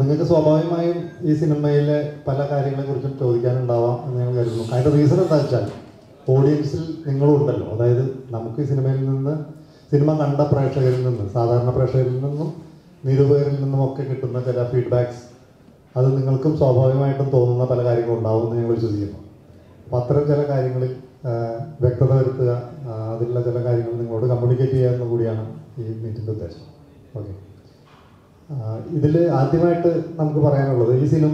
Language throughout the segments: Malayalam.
നിങ്ങൾക്ക് സ്വാഭാവികമായും ഈ സിനിമയിലെ പല കാര്യങ്ങളെ കുറിച്ചും ചോദിക്കാനുണ്ടാവാം എന്ന് ഞാൻ കരുതുന്നു അതിന്റെ റീസൺ എന്താ വെച്ചാൽ ഓഡിയൻസിൽ നിങ്ങളും ഉണ്ടല്ലോ അതായത് നമുക്ക് ഈ സിനിമയിൽ നിന്ന് സിനിമ കണ്ട പ്രേക്ഷകരിൽ നിന്ന് സാധാരണ പ്രേക്ഷകരിൽ നിന്നും നിരൂപകരിൽ നിന്നും ഒക്കെ കിട്ടുന്ന ചില ഫീഡ്ബാക്സ് അത് നിങ്ങൾക്കും സ്വാഭാവികമായിട്ടും തോന്നുന്ന പല കാര്യങ്ങളും ഉണ്ടാവും എന്ന് ഞങ്ങൾ വിശ്വസിക്കുന്നു അപ്പം അത്തരം ചില കാര്യങ്ങളിൽ ആ, വ്യക്തത വരുത്തുക ആ, അതിലുള്ള ചില കാര്യങ്ങൾ നിങ്ങളോട് കമ്മ്യൂണിക്കേറ്റ് ചെയ്യുക എന്ന് കൂടിയാണ് ഈ മീറ്റിൻ്റെ ഉദ്ദേശം ഓക്കെ ഇതിൽ ആദ്യമായിട്ട് നമുക്ക് പറയാനുള്ളത് ഈ സിനിമ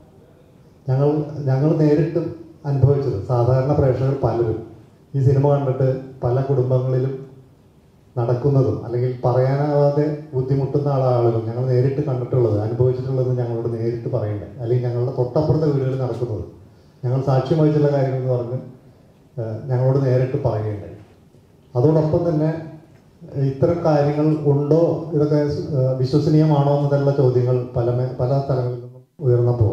ഞങ്ങൾ ഞങ്ങൾ നേരിട്ട് അനുഭവിച്ചത് സാധാരണ പ്രേക്ഷകർ പലരും ഈ സിനിമ കണ്ടിട്ട് പല കുടുംബങ്ങളിലും നടക്കുന്നതും അല്ലെങ്കിൽ പറയാനാവാതെ ബുദ്ധിമുട്ടുന്ന ആള ആളുകൾ ഞങ്ങൾ നേരിട്ട് കണ്ടിട്ടുള്ളത് അനുഭവിച്ചിട്ടുള്ളത് ഞങ്ങളോട് നേരിട്ട് പറയണ്ടേ അല്ലെങ്കിൽ ഞങ്ങളുടെ തൊട്ടപ്പുറത്തെ വീടുകളിൽ നടക്കുന്നത് ഞങ്ങൾ സാക്ഷ്യം വഹിച്ചുള്ള കാര്യങ്ങൾ എന്ന് പറഞ്ഞ് ഏഹ്, ഞങ്ങളോട് നേരിട്ട് പറയണ്ടേ അതോടൊപ്പം തന്നെ ഏഹ്, ഇത്തരം കാര്യങ്ങൾ ഉണ്ടോ ഇതൊക്കെ ഏഹ്, വിശ്വസനീയമാണോ എന്നതുള്ള ചോദ്യങ്ങൾ പല മേ- പല സ്ഥലങ്ങളിൽ നിന്നും ഉയർന്നപ്പോൾ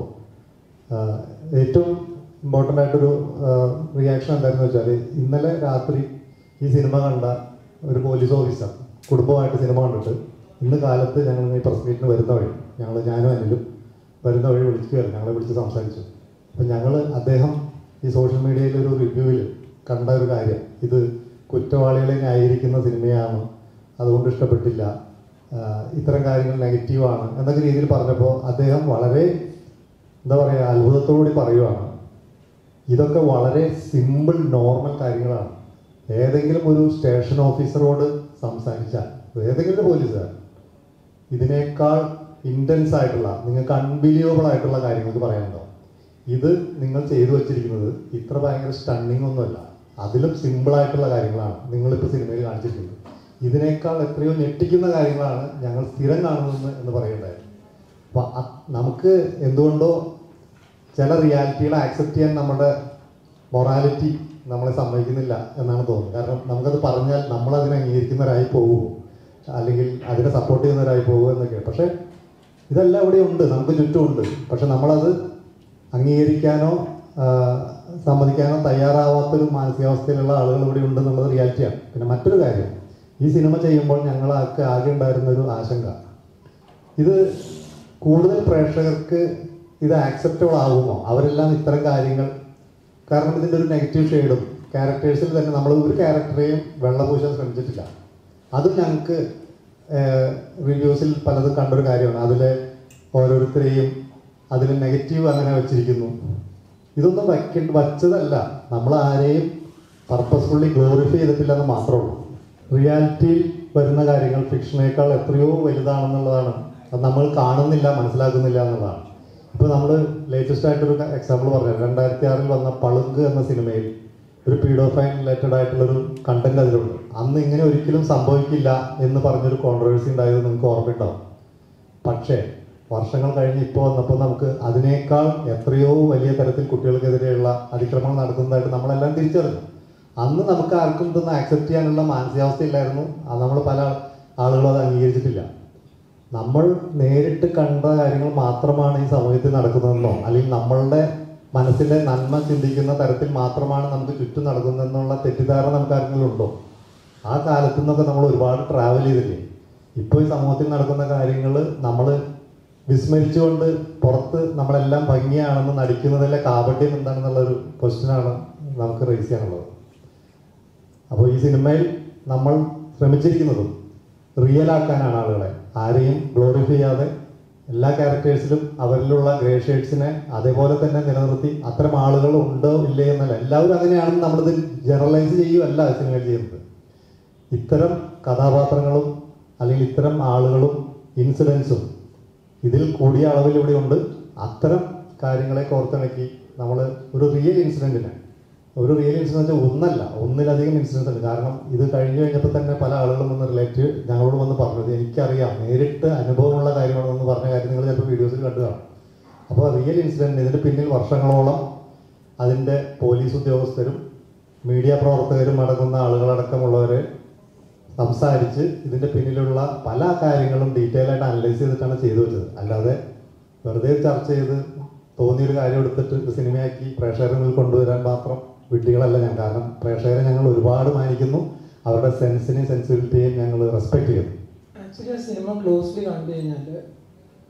ആഹ്, ഏറ്റവും ഇമ്പോർട്ടൻ്റ് ആയിട്ടൊരു റിയാക്ഷൻ എന്തായിരുന്നു വെച്ചാൽ ഇന്നലെ രാത്രി ഈ സിനിമ കണ്ട ഒരു പോലീസ് ഓഫീസർ കുടുംബമായിട്ട് സിനിമ കണ്ടിട്ട് ഇന്ന് കാലത്ത് ഞങ്ങൾ ഈ പ്രസ് മീറ്റിന് വരുന്ന വഴി ഞങ്ങൾ ഞാനും അനിലും വരുന്ന വഴി വിളിക്കുകയായിരുന്നു ഞങ്ങളെ വിളിച്ച് സംസാരിച്ചു അപ്പം ഞങ്ങൾ അദ്ദേഹം ഈ സോഷ്യൽ മീഡിയയിൽ ഒരു റിവ്യൂവിൽ കണ്ട ഒരു കാര്യം ഇത് കുറ്റവാളികളെ ന്യായീകരിക്കുന്ന സിനിമയാണ് അതുകൊണ്ട് ഇഷ്ടപ്പെട്ടില്ല ആഹ് ഇത്തരം കാര്യങ്ങൾ നെഗറ്റീവാണ് എന്നൊക്കെ രീതിയിൽ പറഞ്ഞപ്പോൾ അദ്ദേഹം വളരെ എന്താ പറയുക അത്ഭുതത്തോടുകൂടി പറയുവാണ് ഇതൊക്കെ വളരെ സിമ്പിൾ നോർമൽ കാര്യങ്ങളാണ് ഏതെങ്കിലും ഒരു സ്റ്റേഷൻ ഓഫീസറോട് സംസാരിച്ചാൽ ഏതെങ്കിലും ഒരു പോലീസുകാരൻ ഇതിനേക്കാൾ ഇൻറ്റൻസ് ആയിട്ടുള്ള നിങ്ങൾക്ക് അൺബിലീവബിൾ ആയിട്ടുള്ള കാര്യങ്ങൾക്ക് പറയാനുണ്ടോ ഇത് നിങ്ങൾ ചെയ്തു വച്ചിരിക്കുന്നത് ഇത്ര ഭയങ്കര സ്റ്റണ്ണിങ് ഒന്നുമല്ല അതിലും സിമ്പിൾ ആയിട്ടുള്ള കാര്യങ്ങളാണ് നിങ്ങളിപ്പോൾ സിനിമയിൽ കാണിച്ചിരിക്കുന്നത് ഇതിനേക്കാൾ എത്രയോ ഞെട്ടിക്കുന്ന കാര്യങ്ങളാണ് ഞങ്ങൾ സ്ഥിരം കാണുന്നത് എന്ന് പറയേണ്ടത് അപ്പം നമുക്ക് എന്തുകൊണ്ടോ ചില റിയാലിറ്റികളെ ആക്സെപ്റ്റ് ചെയ്യാൻ നമ്മുടെ മൊറാലിറ്റി നമ്മളെ സമ്മതിക്കുന്നില്ല എന്നാണ് തോന്നുന്നത് കാരണം നമുക്കത് പറഞ്ഞാൽ നമ്മൾ അതിനെ അംഗീകരിക്കുന്നവരായി പോകുമോ അല്ലെങ്കിൽ അതിനെ സപ്പോർട്ട് ചെയ്യുന്നവരായി പോകുമോ എന്നൊക്കെ പക്ഷേ ഇതെല്ലാം ഇവിടെ ഉണ്ട് നമുക്ക് ചുറ്റുമുണ്ട് പക്ഷെ നമ്മളത് അംഗീകരിക്കാനോ ആ, സമ്മതിക്കാനോ തയ്യാറാവാത്തൊരു മാനസികാവസ്ഥയിലുള്ള ആളുകൾ ഇവിടെ ഉണ്ട് എന്നുള്ളത് റിയാലിറ്റിയാണ് പിന്നെ മറ്റൊരു കാര്യം ഈ സിനിമ ചെയ്യുമ്പോൾ ഞങ്ങളാൾക്ക് ആകെ ഉണ്ടായിരുന്ന ഒരു ആശങ്ക ഇത് കൂടുതൽ പ്രേക്ഷകർക്ക് ഇത് ആക്സെപ്റ്റബിൾ ആകുമോ അവരെല്ലാം ഇത്തരം കാര്യങ്ങൾ കാരണം ഇതിൻ്റെ ഒരു നെഗറ്റീവ് ഷെയ്ഡും ക്യാരക്ടേഴ്സിൽ തന്നെ നമ്മൾ ഒരു ക്യാരക്ടറെയും വെള്ളപൂശാൻ ശ്രമിച്ചിട്ടില്ല അതും ഞങ്ങൾക്ക് റിവ്യൂസിൽ പലതും കണ്ടൊരു കാര്യമാണ് അതിലെ ഓരോരുത്തരെയും അതിൽ നെഗറ്റീവ് അങ്ങനെ വെച്ചിരിക്കുന്നു ഇതൊന്നും വയ്ക്കേണ്ട വച്ചതല്ല നമ്മൾ ആരെയും പർപ്പസ്ഫുള്ളി ഗ്ലോറിഫൈ ചെയ്തിട്ടില്ല എന്ന് മാത്രമേ ഉള്ളൂ റിയാലിറ്റിയിൽ വരുന്ന കാര്യങ്ങൾ ഫിക്ഷനേക്കാൾ എത്രയോ വലുതാണെന്നുള്ളതാണ് അത് നമ്മൾ കാണുന്നില്ല മനസ്സിലാക്കുന്നില്ല എന്നുള്ളതാണ് ഇപ്പോൾ നമ്മൾ ലേറ്റസ്റ്റ് ആയിട്ടൊരു എക്സാമ്പിൾ പറഞ്ഞു രണ്ടായിരത്തി ആറിൽ വന്ന പളുങ്ക് എന്ന സിനിമയിൽ ഒരു പീഡോഫൈൻ റിലേറ്റഡ് ആയിട്ടുള്ളൊരു കണ്ടന്റ് അതിലുണ്ട് അന്ന് ഇങ്ങനെ ഒരിക്കലും സംഭവിക്കില്ല എന്ന് പറഞ്ഞൊരു കോൺട്രവേഴ്സി ഉണ്ടായത് നിങ്ങൾക്ക് ഓർമ്മയുണ്ടാവും പക്ഷേ വർഷങ്ങൾ കഴിഞ്ഞ് ഇപ്പോൾ വന്നപ്പോൾ നമുക്ക് അതിനേക്കാൾ എത്രയോ വലിയ തരത്തിൽ കുട്ടികൾക്കെതിരെയുള്ള അതിക്രമണം നടക്കുന്നതായിട്ട് നമ്മളെല്ലാം തിരിച്ചറിഞ്ഞു അന്ന് നമുക്ക് ആർക്കും ഇതൊന്നും ആക്സെപ്റ്റ് ചെയ്യാനുള്ള മാനസികാവസ്ഥയില്ലായിരുന്നു അത് നമ്മൾ പല ആളുകളും അത് അംഗീകരിച്ചിട്ടില്ല നമ്മൾ നേരിട്ട് കണ്ട കാര്യങ്ങൾ മാത്രമാണ് ഈ സമൂഹത്തിൽ നടക്കുന്നതെന്നോ അല്ലെങ്കിൽ നമ്മളുടെ മനസ്സിലെ നന്മ ചിന്തിക്കുന്ന തരത്തിൽ മാത്രമാണ് നമുക്ക് ചുറ്റും നടക്കുന്നതെന്നുള്ള തെറ്റിദ്ധാരണ നമുക്ക് ആരെങ്കിലും ഉണ്ടോ ആ കാലത്തു നിന്നൊക്കെ നമ്മൾ ഒരുപാട് ട്രാവൽ ചെയ്തില്ലേ ഇപ്പോൾ ഈ സമൂഹത്തിൽ നടക്കുന്ന കാര്യങ്ങൾ നമ്മൾ വിസ്മരിച്ചുകൊണ്ട് പുറത്ത് നമ്മളെല്ലാം ഭംഗിയാണെന്ന് നടിക്കുന്നതിലെ കാപട്യം എന്താണെന്നുള്ളൊരു ക്വസ്റ്റ്യനാണ് നമുക്ക് റേസ് ചെയ്യാനുള്ളത് അപ്പോൾ ഈ സിനിമയിൽ നമ്മൾ ശ്രമിച്ചിരിക്കുന്നതും റിയൽ ആക്കാനാണ് ആളുകളെ ആരെയും ഗ്ലോറിഫൈ ചെയ്യാതെ എല്ലാ ക്യാരക്ടേഴ്സിലും അവരിലുള്ള ഗ്രേ ഷെയ്ഡ്സിനെ അതേപോലെ തന്നെ നിലനിർത്തി അത്തരം ആളുകൾ ഉണ്ടോ ഇല്ലേ എന്നല്ല എല്ലാവരും അങ്ങനെയാണെന്ന് നമ്മളിത് ജനറലൈസ് ചെയ്യുകയല്ല സിനിമയിൽ ചെയ്യുന്നത് ഇത്തരം കഥാപാത്രങ്ങളും അല്ലെങ്കിൽ ഇത്തരം ആളുകളും ഇൻസിഡൻസും ഇതിൽ കൂടിയ അളവിൽ ഇവിടെ ഉണ്ട് അത്തരം കാര്യങ്ങളെ കോർത്തിണക്കി നമ്മൾ ഒരു റിയൽ ഇൻസിഡൻറ്റിനെ ഒരു റിയൽ ഇൻസിഡൻറ്റ് ഒന്നല്ല ഒന്നിലധികം ഇൻസിഡൻസ് ഉണ്ട് കാരണം ഇത് കഴിഞ്ഞു കഴിഞ്ഞപ്പോൾ തന്നെ പല ആളുകളും വന്ന് റിലേറ്റ് ഞങ്ങളോട് വന്ന് പറഞ്ഞത് എനിക്കറിയാം നേരിട്ട് അനുഭവമുള്ള കാര്യമാണെന്ന് പറഞ്ഞ കാര്യം നിങ്ങൾ ചിലപ്പോൾ വീഡിയോസിൽ കണ്ടു കാണും അപ്പോൾ റിയൽ ഇൻസിഡൻറ്റ് ഇതിൻ്റെ പിന്നിൽ വർഷങ്ങളോളം അതിൻ്റെ പോലീസ് ഉദ്യോഗസ്ഥരും മീഡിയ പ്രവർത്തകരും അടങ്ങുന്ന ആളുകളടക്കമുള്ളവരെ സംസാരിച്ച് ഇതിൻ്റെ പിന്നിലുള്ള പല കാര്യങ്ങളും ഡീറ്റെയിൽ ആയിട്ട് അനലൈസ് ചെയ്തിട്ടാണ് ചെയ്തു വെച്ചത് അല്ലാതെ വെറുതെ ചർച്ച ചെയ്ത് തോന്നിയൊരു കാര്യം എടുത്തിട്ട് ഇത് സിനിമയാക്കി പ്രേക്ഷകരുടെ മുന്നിൽ കൊണ്ടുവരാൻ മാത്രം വിഡ്ഢികളല്ല ഞാൻ കാരണം പ്രേക്ഷകരെ ഞങ്ങൾ ഒരുപാട് മാനിക്കുന്നു അവരുടെ സെൻസിനെയും സെൻസിബിലിറ്റിയെയും ഞങ്ങൾ റെസ്പെക്ട് ചെയ്യുന്നു ആക്ച്വലി ആ സിനിമ ക്ലോസ്ലി കണ്ടു കഴിഞ്ഞാൽ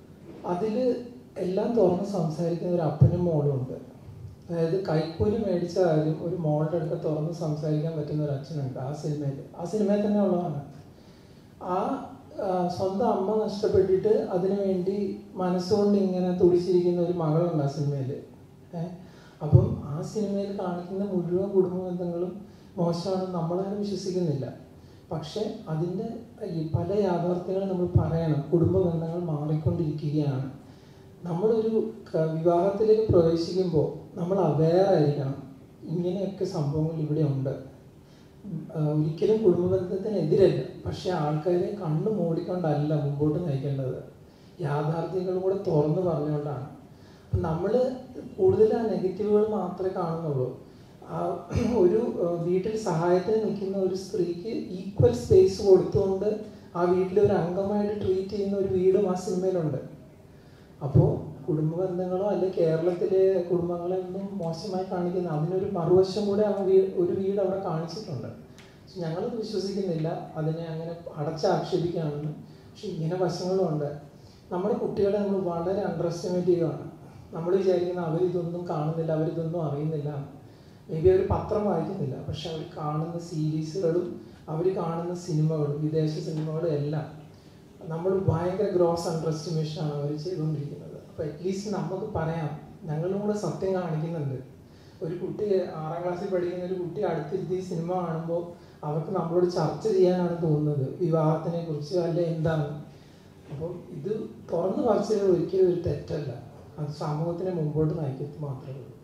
അതിൽ എല്ലാം തുറന്ന് സംസാരിക്കുന്ന ഒരു അപ്പനും മോളും ഉണ്ട് അതായത് കൈക്കൂലി മേടിച്ച കാര്യം ഒരു മോളുടെ അടുത്ത് തുറന്ന് സംസാരിക്കാൻ പറ്റുന്ന ഒരു അച്ഛനുണ്ട് ആ സിനിമയിൽ ആ സിനിമയിൽ തന്നെ ഉള്ളതാണ് ആ ആ, സ്വന്തം അമ്മ നഷ്ടപ്പെട്ടിട്ട് അതിനു വേണ്ടി മനസ്സുകൊണ്ട് ഇങ്ങനെ തുടിച്ചിരിക്കുന്ന ഒരു മകളുണ്ട് ആ സിനിമയിൽ ഏഹ് അപ്പം ആ സിനിമയിൽ കാണിക്കുന്ന മുഴുവൻ കുടുംബ ബന്ധങ്ങളും മോശമാണെന്ന് നമ്മളാരും വിശ്വസിക്കുന്നില്ല പക്ഷെ അതിൻ്റെ ഈ പല യാഥാർത്ഥ്യങ്ങളും നമ്മൾ പറയണം കുടുംബ ബന്ധങ്ങൾ മാറിക്കൊണ്ടിരിക്കുകയാണ് നമ്മളൊരു ക- വിവാഹത്തിലേക്ക് പ്രവേശിക്കുമ്പോൾ നമ്മൾ അവെയർ ആയിരിക്കണം ഇങ്ങനെയൊക്കെ സംഭവങ്ങൾ ഇവിടെ ഉണ്ട് ഉം, ആ, ഒരിക്കലും കുടുംബബന്ധത്തിനെതിരല്ല പക്ഷെ ആൾക്കാരെ കണ്ണു മൂടിക്കൊണ്ടല്ല മുമ്പോട്ട് നയിക്കേണ്ടത് യാഥാർത്ഥ്യങ്ങളും കൂടെ തുറന്നു പറഞ്ഞുകൊണ്ടാണ് അപ്പം നമ്മൾ കൂടുതൽ ആ നെഗറ്റീവുകൾ മാത്രമേ കാണുന്നുള്ളൂ ആ ഒരു ആ, വീട്ടിൽ സഹായത്തിന് നിൽക്കുന്ന ഒരു സ്ത്രീക്ക് ഈക്വൽ സ്പേസ് കൊടുത്തുകൊണ്ട് ആ വീട്ടിലെ ഒരു അംഗമായിട്ട് ട്രീറ്റ് ചെയ്യുന്ന ഒരു വീടും ആ സിനിമയിലുണ്ട് അപ്പോൾ കുടുംബ ബന്ധങ്ങളോ അല്ലെ കേരളത്തിലെ കുടുംബങ്ങളെ ഒന്നും മോശമായി കാണിക്കുന്ന അതിനൊരു മറുവശം കൂടെ ആ വീ- ഒരു വീട് അവിടെ കാണിച്ചിട്ടുണ്ട് പക്ഷെ ഞങ്ങളത് വിശ്വസിക്കുന്നില്ല അതിനെ അങ്ങനെ അടച്ചാക്ഷേപിക്കുകയാണെന്ന് പക്ഷെ ഇങ്ങനെ വശങ്ങളും ഉണ്ട് നമ്മുടെ കുട്ടികളെ നമ്മൾ വളരെ അണ്ടർ എസ്റ്റിമേറ്റ് ചെയ്യുകയാണ് നമ്മൾ വിചാരിക്കുന്ന അവരിതൊന്നും കാണുന്നില്ല അവരിതൊന്നും അറിയുന്നില്ല മേ ബി അവർ പത്രം വായിക്കുന്നില്ല പക്ഷെ അവർ കാണുന്ന സീരീസുകളും അവർ കാണുന്ന സിനിമകളും വിദേശ സിനിമകളും എല്ലാം നമ്മൾ ഭയങ്കര ഗ്രോസ് അണ്ടർ എസ്റ്റിമേഷൻ ആണ് അവർ ചെയ്തുകൊണ്ടിരിക്കുന്നത് അപ്പോൾ അറ്റ്ലീസ്റ്റ് നമുക്ക് പറയാം ഞങ്ങളും കൂടെ സത്യം കാണിക്കുന്നുണ്ട് ഒരു കുട്ടി ആറാം ക്ലാസ്സിൽ പഠിക്കുന്ന ഒരു കുട്ടി അടുത്തിരുത്തി സിനിമ കാണുമ്പോൾ അവർക്ക് നമ്മളോട് ചർച്ച ചെയ്യാനാണ് തോന്നുന്നത് വിവാഹത്തിനെ കുറിച്ച് അല്ലെ എന്താണ് അപ്പം ഇത് തുറന്നു പറച്ചത് ഒരിക്കലും ഒരു തെറ്റല്ല അത് സമൂഹത്തിനെ മുമ്പോട്ട് നയിക്കത്ത് മാത്രമേ ഉള്ളൂ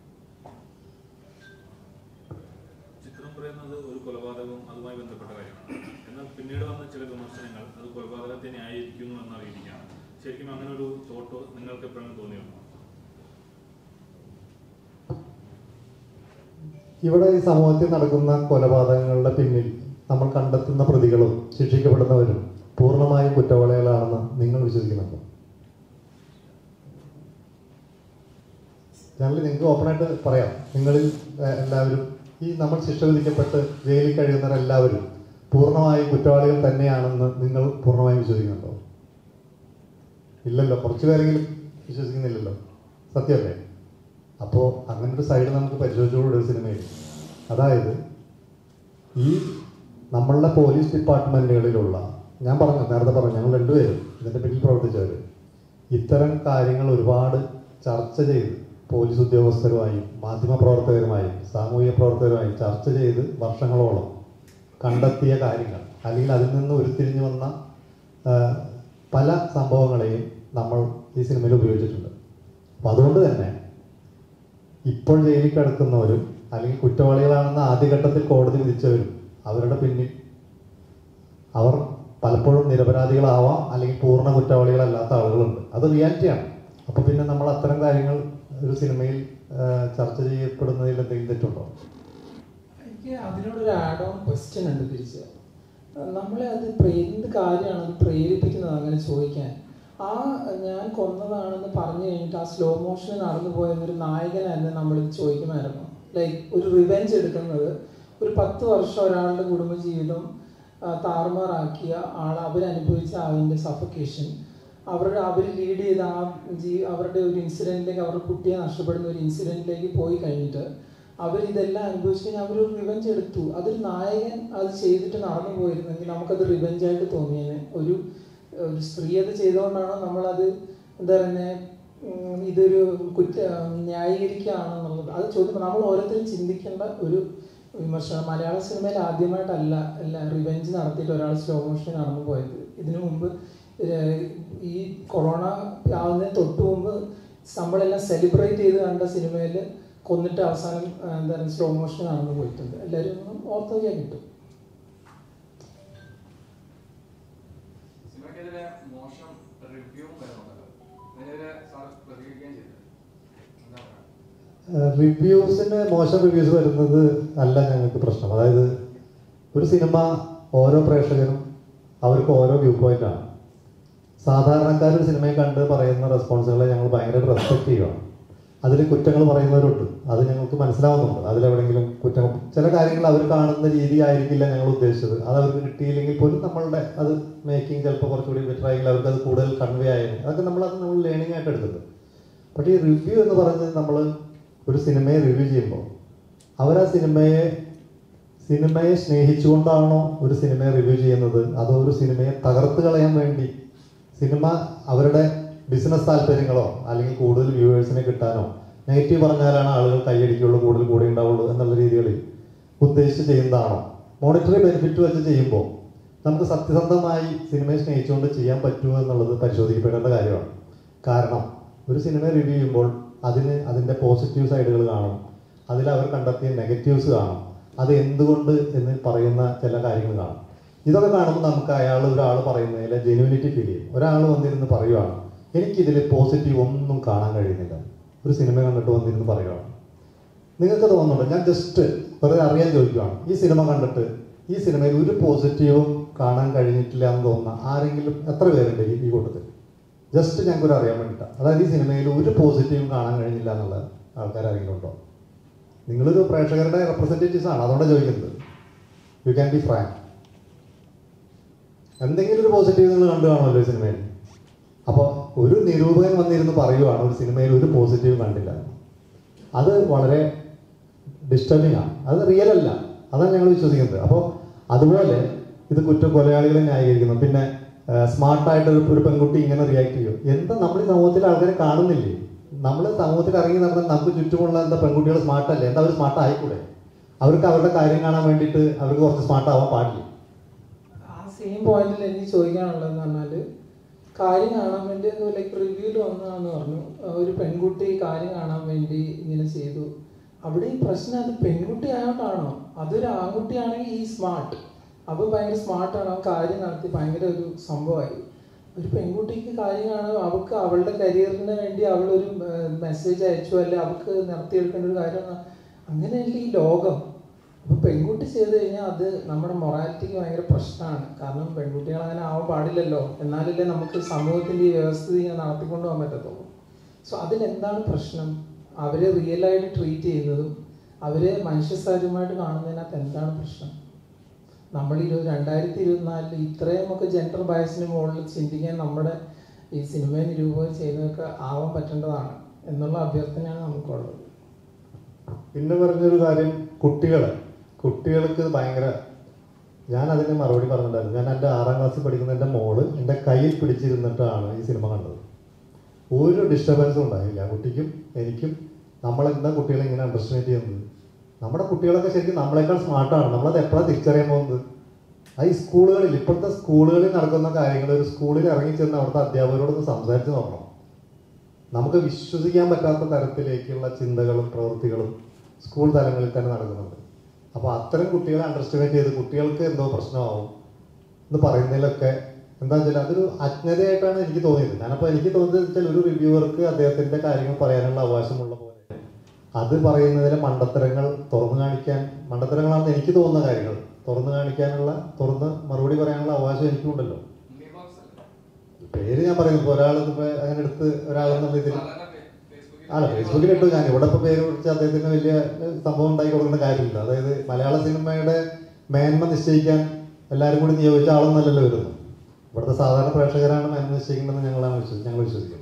ചിത്രം പറയുന്നത് ഒരു കൊലപാതകവും അതുമായി ബന്ധപ്പെട്ട കാര്യമാണ് എന്നാൽ പിന്നീട് വന്ന ചില വിമർശനങ്ങൾ അത് കൊലപാതകത്തെ ന്യായീകരിക്കുന്നു എന്നറിയിരിക്കുകയാണ് ശരിക്കും അങ്ങനെ ഒരു തോട്ട് നിങ്ങൾക്ക് എപ്പോഴാണ് തോന്നിയുണ്ടോ ഇവിടെ ഈ സമൂഹത്തിൽ നടക്കുന്ന കൊലപാതകങ്ങളുടെ പിന്നിൽ നമ്മൾ കണ്ടെത്തുന്ന പ്രതികളും ശിക്ഷിക്കപ്പെടുന്നവരും പൂർണ്ണമായും കുറ്റവാളികളാണെന്ന് നിങ്ങൾ വിശ്വസിക്കുന്നുണ്ടോ ഞങ്ങൾ നിങ്ങൾക്ക് ഓപ്പണായിട്ട് പറയാം നിങ്ങളിൽ ഏഹ്, എല്ലാവരും ഈ നമ്മൾ ശിക്ഷ വിധിക്കപ്പെട്ട് ജയിലിൽ കഴിയുന്നവരെല്ലാവരും പൂർണ്ണമായും കുറ്റവാളികൾ തന്നെയാണെന്ന് നിങ്ങൾ പൂർണ്ണമായും വിശ്വസിക്കുന്നുണ്ടോ ഇല്ലല്ലോ കുറച്ചു പേരെങ്കിലും വിശ്വസിക്കുന്നില്ലല്ലോ സത്യമല്ലേ അപ്പോൾ അങ്ങനെ ഒരു സൈഡ് നമുക്ക് പരിശോധിച്ചുകൂടെ ഒരു സിനിമയിൽ അതായത് ഈ നമ്മളുടെ പോലീസ് ഡിപ്പാർട്ട്മെൻറ്റുകളിലുള്ള ഞാൻ പറഞ്ഞു നേരത്തെ പറഞ്ഞു ഞങ്ങൾ രണ്ടുപേരും ഇതിൻ്റെ പിന്നിൽ പ്രവർത്തിച്ചവർ ഇത്തരം കാര്യങ്ങൾ ഒരുപാട് ചർച്ച ചെയ്ത് പോലീസ് ഉദ്യോഗസ്ഥരുമായും മാധ്യമപ്രവർത്തകരുമായും സാമൂഹിക പ്രവർത്തകരുമായും ചർച്ച ചെയ്ത് വർഷങ്ങളോളം കണ്ടെത്തിയ കാര്യങ്ങൾ അല്ലെങ്കിൽ അതിൽ നിന്ന് ഉരുത്തിരിഞ്ഞു വന്ന ആ, പല സംഭവങ്ങളെയും നമ്മൾ ഈ സിനിമയിൽ ഉപയോഗിച്ചിട്ടുണ്ട് അപ്പം അതുകൊണ്ട് തന്നെ ഇപ്പോൾ ജയിലിൽ കിടക്കുന്നവരും അല്ലെങ്കിൽ കുറ്റവാളികളാണെന്ന് ആദ്യഘട്ടത്തിൽ കോടതി വിധിച്ചവരും അവരുടെ പിന്നിൽ അവർ പലപ്പോഴും നിരപരാധികളാവാം അല്ലെങ്കിൽ പൂർണ്ണ കുറ്റവാളികളല്ലാത്ത ആളുകളുണ്ട് അത് റിയാലിറ്റിയാണ് അപ്പോൾ പിന്നെ നമ്മൾ അത്തരം കാര്യങ്ങൾ ഒരു സിനിമയിൽ ആ, ചർച്ച ചെയ്യപ്പെടുന്നതിൽ എന്തെങ്കിലും തെറ്റുണ്ടോ എനിക്ക് അതിനോടൊരു ആഡ് ഓൺ ക്വസ്റ്റ്യൻ ഉണ്ട് തിരിച്ച് നമ്മളെ അത് പ്രേ- എന്ത് കാര്യമാണ് അത് പ്രേരിപ്പിക്കുന്നത് അങ്ങനെ ചോദിക്കാൻ ആ ഞാൻ കൊന്നതാണെന്ന് പറഞ്ഞു കഴിഞ്ഞിട്ട് ആ സ്ലോ മോഷൻ നടന്നു പോയത് ഒരു നായകനായിരുന്നു നമ്മളിത് ചോദിക്കുമായിരുന്നു ലൈക്ക് ഒരു റിവെഞ്ച് എടുക്കുന്നത് ഒരു പത്ത് വർഷം ഒരാളുടെ കുടുംബജീവിതം ആ, താറുമാറാക്കിയ ആൾ അവരനുഭവിച്ച അതിൻ്റെ സഫക്കേഷൻ അവരുടെ അവർ ലീഡ് ചെയ്ത ആ ജീ അവരുടെ ഒരു ഇൻസിഡൻറ്റിലേക്ക് അവരുടെ കുട്ടിയെ നഷ്ടപ്പെടുന്ന ഒരു ഇൻസിഡൻറ്റിലേക്ക് പോയി കഴിഞ്ഞിട്ട് അവരിതെല്ലാം അനുഭവിച്ചു കഴിഞ്ഞാൽ അവരൊരു റിവെഞ്ച് എടുത്തു അതൊരു നായകൻ അത് ചെയ്തിട്ട് നടന്നു പോയിരുന്നെങ്കിൽ നമുക്കത് റിവെഞ്ച് ആയിട്ട് തോന്നിയേനെ ഒരു ഒരു സ്ത്രീ അത് ചെയ്തുകൊണ്ടാണോ നമ്മളത് എന്താ പറയുന്നത് ഇതൊരു കുറ്റ ന്യായീകരിക്കുകയാണെന്നുള്ളത് അത് ചോദ്യം നമ്മൾ ഓരോരുത്തരും ചിന്തിക്കേണ്ട ഒരു വിമർശനം മലയാള സിനിമയിൽ ആദ്യമായിട്ടല്ല അല്ല റിവെഞ്ച് നടത്തിയിട്ട് ഒരാൾ സ്ലോ മോഷൻ നടന്നു പോയത് ഇതിനു മുമ്പ് ഏഹ്, ഈ കൊറോണ ആവുന്നതിന് തൊട്ട് മുമ്പ് നമ്മളെല്ലാം സെലിബ്രേറ്റ് ചെയ്ത് കണ്ട സിനിമയിൽ കൊന്നിട്ട് അവസാനം ആ, എന്താ പറയുക സ്ലോ മോഷൻ നടന്നു പോയിട്ടുണ്ട് എല്ലാവരും ഒന്ന് ഓർത്ത് നോക്കിയാൽ കിട്ടും സിനിമയ്ക്കെതിരെ മോശം റിവ്യൂവും വരുന്നുണ്ടല്ലോ അതിനെതിരെ സാർ പ്രതികരിക്കുകയും ചെയ്തത് എന്താ പറയുക റിവ്യൂസിന് മോശം റിവ്യൂസ് വരുന്നത് അല്ല ഞങ്ങൾക്ക് പ്രശ്നം അതായത് ഒരു സിനിമ ഓരോ പ്രേക്ഷകരും അവർക്ക് ഓരോ വ്യൂ പോയിന്റ് ആണ് സാധാരണക്കാർ ഒരു സിനിമയെ കണ്ട് പറയുന്ന റെസ്പോൺസുകളെ ഞങ്ങൾ ഭയങ്കരമായിട്ട് റെസ്പെക്ട് ചെയ്യുകയാണ് അതിൽ കുറ്റങ്ങൾ പറയുന്നവരുണ്ട് അത് ഞങ്ങൾക്ക് മനസ്സിലാവുന്നുണ്ട് അതിലെവിടെയെങ്കിലും കുറ്റം ചില കാര്യങ്ങൾ അവർ കാണുന്ന രീതി ആയിരിക്കില്ല ഞങ്ങൾ ഉദ്ദേശിച്ചത് അത് അവർക്ക് കിട്ടിയില്ലെങ്കിൽ പോലും നമ്മളുടെ അത് മേക്കിംഗ് ചിലപ്പോൾ കുറച്ചുകൂടി ബെറ്റർ ആയെങ്കിൽ അവർക്ക് അത് കൂടുതൽ കൺവേ ആയിരുന്നു അതൊക്കെ നമ്മളത് നമ്മൾ ലേണിംഗ് ആയിട്ട് എടുക്കുന്നത് പക്ഷേ ഈ റിവ്യൂ എന്ന് പറയുന്നത് നമ്മൾ ഒരു സിനിമയെ റിവ്യൂ ചെയ്യുമ്പോൾ അവർ ആ സിനിമയെ സിനിമയെ സ്നേഹിച്ചുകൊണ്ടാണോ ഒരു സിനിമയെ റിവ്യൂ ചെയ്യുന്നത് അതോ ഒരു സിനിമയെ തകർത്ത് കളയാൻ വേണ്ടി സിനിമ അവരുടെ ബിസിനസ് താല്പര്യങ്ങളോ അല്ലെങ്കിൽ കൂടുതൽ വ്യൂവേഴ്സിനെ കിട്ടാനോ നെഗറ്റീവ് പറഞ്ഞാലാണ് ആളുകൾ കൈയടിക്കുള്ളൂ കൂടുതൽ കൂടെ ഉണ്ടാവുള്ളൂ എന്നുള്ള രീതികളിൽ ഉദ്ദേശിച്ച് ചെയ്യുന്നതാണോ മോണിറ്ററി ബെനിഫിറ്റ് വെച്ച് ചെയ്യുമ്പോൾ നമുക്ക് സത്യസന്ധമായി സിനിമയെ സ്നേഹിച്ചുകൊണ്ട് ചെയ്യാൻ പറ്റുമോ എന്നുള്ളത് പരിശോധിക്കപ്പെടേണ്ട കാര്യമാണ് കാരണം ഒരു സിനിമ റിവ്യൂ ചെയ്യുമ്പോൾ അതിന് അതിൻ്റെ പോസിറ്റീവ് സൈഡുകൾ കാണും അതിൽ അവർ കണ്ടെത്തിയ നെഗറ്റീവ്സ് കാണും അത് എന്തുകൊണ്ട് എന്ന് പറയുന്ന ചില കാര്യങ്ങൾ കാണും ഇതൊക്കെ കാണുമ്പോൾ നമുക്ക് അയാൾ ഒരാൾ പറയുന്നതിലെ ജെനുവിനിറ്റി ഫീൽ ചെയ്യും ഒരാൾ വന്നിരുന്ന് പറയുവാണ് എനിക്കിതിൽ പോസിറ്റീവ് ഒന്നും കാണാൻ കഴിയുന്നില്ല ഒരു സിനിമ കണ്ടിട്ട് വന്നിരുന്ന് പറയുവാണ് നിങ്ങൾക്ക് തോന്നുന്നുണ്ടോ ഞാൻ ജസ്റ്റ് വെറുതെ അറിയാൻ ചോദിക്കുകയാണ് ഈ സിനിമ കണ്ടിട്ട് ഈ സിനിമയിൽ ഒരു പോസിറ്റീവും കാണാൻ കഴിഞ്ഞിട്ടില്ല എന്ന് തോന്നുന്ന ആരെങ്കിലും എത്ര പേരുണ്ട് ഈ- ഈ കൂട്ടത്തിൽ ജസ്റ്റ് ഞങ്ങൾക്കൊരു അറിയാൻ വേണ്ടിയിട്ടാണ് അതായത് ഈ സിനിമയിൽ ഒരു പോസിറ്റീവും കാണാൻ കഴിഞ്ഞില്ല എന്നുള്ള ആൾക്കാർ ആരെങ്കിലും ഉണ്ടോ നിങ്ങളൊരു പ്രേക്ഷകരുടെ റെപ്രസെൻറ്റേറ്റീവ്സ് ആണ് അതുകൊണ്ടാണ് ചോദിക്കുന്നത് യു ക്യാൻ ബി ഫ്രാങ്ക് എന്തെങ്കിലും ഒരു പോസിറ്റീവ് നിങ്ങൾ കണ്ടു കാണുമല്ലോ ഈ സിനിമയിൽ അപ്പോൾ ഒരു നിരൂപകൻ വന്നിരുന്ന് പറയുവാണ് ഒരു സിനിമയിൽ ഒരു പോസിറ്റീവ് കണ്ടില്ല എന്ന്. അത് വളരെ ഡിസ്റ്റർബിംഗ് ആണ് അത് റിയൽ അല്ല അതാണ് ഞങ്ങൾ വിശ്വസിക്കുന്നത് അപ്പോൾ അതുപോലെ ഇത് കുറ്റ കൊലയാളികളെ ന്യായീകരിക്കുന്നു പിന്നെ സ്മാർട്ടായിട്ട് ഒരു ഒരു പെൺകുട്ടി ഇങ്ങനെ റിയാക്ട് ചെയ്യും എന്താ നമ്മൾ ഈ സമൂഹത്തിൽ ആൾക്കാരെ കാണുന്നില്ലേ നമ്മൾ സമൂഹത്തിൽ ഇറങ്ങി നടന്നാൽ നമുക്ക് ചുറ്റുമുള്ള എന്താ പെൺകുട്ടികൾ സ്മാർട്ടല്ലേ എന്താ അവർ സ്മാർട്ട് ആയിക്കൂടെ അവർക്ക് അവരുടെ കാര്യം കാണാൻ വേണ്ടിയിട്ട് അവർക്ക് കുറച്ച് സ്മാർട്ട് ആവാൻ പാടില്ല ആ സെയിം പോയിന്റിൽ എനിക്ക് ചോദിക്കാനുള്ളതെന്ന് പറഞ്ഞാൽ കാര്യം കാണാൻ വേണ്ടി ലൈക്ക് റിവ്യൂല് വന്നതാന്ന് പറഞ്ഞു ആ, ഒരു പെൺകുട്ടി കാര്യം കാണാൻ വേണ്ടി ഇങ്ങനെ ചെയ്തു അവിടെ ഈ പ്രശ്നം അത് പെൺകുട്ടി ആയതുകൊണ്ടാണോ അതൊരു ആൺകുട്ടിയാണെങ്കിൽ ഈ സ്മാർട്ട് അപ്പോൾ ഭയങ്കര സ്മാർട്ടാണ് അവൻ കാര്യം നടത്തി ഭയങ്കര ഒരു സംഭവമായി ഒരു പെൺകുട്ടിക്ക് കാര്യം കാണാൻ അവൾക്ക് അവളുടെ കരിയറിന് വേണ്ടി അവളൊരു മെസ്സേജ് അയച്ചു അല്ലെ അവൾക്ക് നടത്തിയെടുക്കേണ്ട ഒരു കാര്യമാണ് അങ്ങനെയല്ല ഈ ലോകം അപ്പൊ പെൺകുട്ടി ചെയ്ത് കഴിഞ്ഞാൽ അത് നമ്മുടെ മൊറാലിറ്റിക്ക് ഭയങ്കര പ്രശ്നമാണ് കാരണം പെൺകുട്ടികൾ അങ്ങനെ ആവാൻ പാടില്ലല്ലോ എന്നാലല്ലേ നമുക്ക് സമൂഹത്തിന്റെ ഈ വ്യവസ്ഥിതി ഇങ്ങനെ നടത്തിക്കൊണ്ട് പോകാൻ പറ്റത്തുള്ളൂ സോ അതിലെന്താണ് പ്രശ്നം അവരെ റിയൽ ആയിട്ട് ട്രീറ്റ് ചെയ്യുന്നതും അവരെ മനുഷ്യസഹജമായിട്ട് കാണുന്നതിനകത്ത് എന്താണ് പ്രശ്നം നമ്മൾ ഈ രണ്ടായിരത്തി ഇരുപത്തിനാലിൽ ഇത്രയും ഒക്കെ ജെൻഡർ ബയസിന് മുകളിൽ ചിന്തിക്കാൻ നമ്മുടെ ഈ സിനിമയെ നിരൂപകം ചെയ്യുന്നതൊക്കെ ആവാൻ പറ്റേണ്ടതാണ് എന്നുള്ള അഭ്യർത്ഥനയാണ് നമുക്കുള്ളത് പിന്നെ പറഞ്ഞൊരു കാര്യം കുട്ടികളെ കുട്ടികൾക്ക് ഇത് ഭയങ്കര ഞാൻ അതിന് മറുപടി പറഞ്ഞിട്ടുണ്ടായിരുന്നു ഞാൻ എൻ്റെ ആറാം ക്ലാസ്സിൽ പഠിക്കുന്ന എൻ്റെ മോള് എൻ്റെ കയ്യിൽ പിടിച്ചിരുന്നിട്ടാണ് ഈ സിനിമ കണ്ടത് ഒരു ഡിസ്റ്റർബൻസും ഉണ്ടായില്ല കുട്ടിക്കും എനിക്കും നമ്മളെന്താ കുട്ടികളെ ഇങ്ങനെ അണ്ടർസ്റ്റാൻഡ് ചെയ്യുന്നത് നമ്മുടെ കുട്ടികളൊക്കെ ശരിക്കും നമ്മളെക്കാൾ സ്മാർട്ടാണ് നമ്മളത് എപ്പോഴാണ് തിരിച്ചറിയാൻ പോകുന്നത് അത് ഈ സ്കൂളുകളിൽ ഇപ്പോഴത്തെ സ്കൂളുകളിൽ നടക്കുന്ന കാര്യങ്ങൾ ഒരു സ്കൂളിൽ ഇറങ്ങി ചെന്ന് അവിടുത്തെ അധ്യാപകരോടൊന്ന് സംസാരിച്ച് നോക്കണം നമുക്ക് വിശ്വസിക്കാൻ പറ്റാത്ത തരത്തിലേക്കുള്ള ചിന്തകളും പ്രവൃത്തികളും സ്കൂൾ തലങ്ങളിൽ തന്നെ നടക്കുന്നുണ്ട് അപ്പോൾ അത്തരം കുട്ടികളെ അണ്ടർസ്റ്റിമേറ്റ് ചെയ്ത് കുട്ടികൾക്ക് എന്തോ പ്രശ്നമാവും എന്ന് പറയുന്നതിലൊക്കെ എന്താ വെച്ചാൽ അതൊരു അജ്ഞതയായിട്ടാണ് എനിക്ക് തോന്നിയത് ഞാനപ്പോൾ എനിക്ക് തോന്നിയത് വെച്ചാൽ ഒരു റിവ്യൂവർക്ക് അദ്ദേഹത്തിൻ്റെ കാര്യങ്ങൾ പറയാനുള്ള അവകാശമുള്ള പോലെ അത് പറയുന്നതിലെ മണ്ടത്തരങ്ങൾ തുറന്നു കാണിക്കാൻ മണ്ടത്തരങ്ങളാണെന്ന് എനിക്ക് തോന്നുന്ന കാര്യങ്ങൾ തുറന്നു കാണിക്കാനുള്ള തുറന്ന് മറുപടി പറയാനുള്ള അവകാശം എനിക്കുണ്ടല്ലോ ഇൻബോക്സ് അല്ലേ? പേര് ഞാൻ പറയുന്നു ഇപ്പോൾ ഒരാൾ ഇപ്പോൾ അങ്ങനെ എടുത്ത് ഒരാളെന്നുള്ള ഇതിൽ സാധാരണ ഫേ- ഫേസ്ബുക്കിൽ ആണ് ഫേസ്ബുക്കിൽ ഇട്ടു ഞാൻ ഇവിടെ ഇപ്പോൾ പേര് വിളിച്ച് അദ്ദേഹത്തിന് വലിയ ഏഹ്, സംഭവം ഉണ്ടാക്കി കൊടുക്കേണ്ട കാര്യമില്ല അതായത് മലയാള സിനിമയുടെ മേന്മ നിശ്ചയിക്കാൻ എല്ലാവരും കൂടി നിയോഗിച്ച ആളൊന്നല്ലല്ലോ വരുന്നത് ഇവിടുത്തെ സാധാരണ പ്രേക്ഷകരാണ് മേന്മ നിശ്ചയിക്കേണ്ടതെന്ന് ഞങ്ങളാണ് വിശ്വസി ഞങ്ങൾ വിശ്വസിക്കുന്നു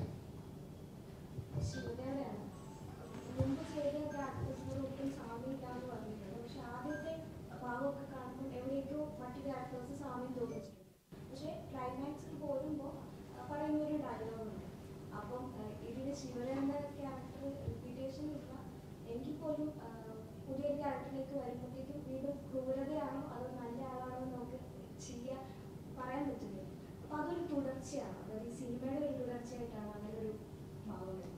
ശിവദേവയാണ് മുമ്പ് ചെയ്ത ക്യാരക്ടേഴ്സിനോട് ഒട്ടും സാമ്യമില്ലാന്ന് പറഞ്ഞിട്ടുണ്ട് പക്ഷെ ആദ്യത്തെ ഭാഗമൊക്കെ കാണുമ്പോൾ എവിടെയൊക്കെയോ മറ്റു ക്യാരക്ടേഴ്സ് സാമ്യം തോന്നിച്ചിട്ടുണ്ട് പക്ഷെ ക്ലൈമാക്സിൽ പോരുമ്പോൾ പറയുന്ന ഒരു ഡയലോഗുണ്ട് അപ്പം ഇതിൽ ശിവദേവന്റെ ക്യാരക്ടർ റിപ്പീറ്റേഷൻ ഇല്ല എങ്കിൽ പോലും ആ, പുതിയൊരു ക്യാരക്ടറിലേക്ക് വരുമ്പോഴത്തേക്കും വീണ്ടും ക്രൂരതയാണോ അതോ നല്ല ആളാണോ എന്ന് നമുക്ക് ചെയ്യാൻ പറയാൻ പറ്റില്ല അപ്പൊ അതൊരു തുടർച്ചയാണ് അതായത് ഈ സിനിമയുടെ ഒരു തുടർച്ചയായിട്ടാണ് അങ്ങനെ ഒരു ഭാവം വരുന്നത്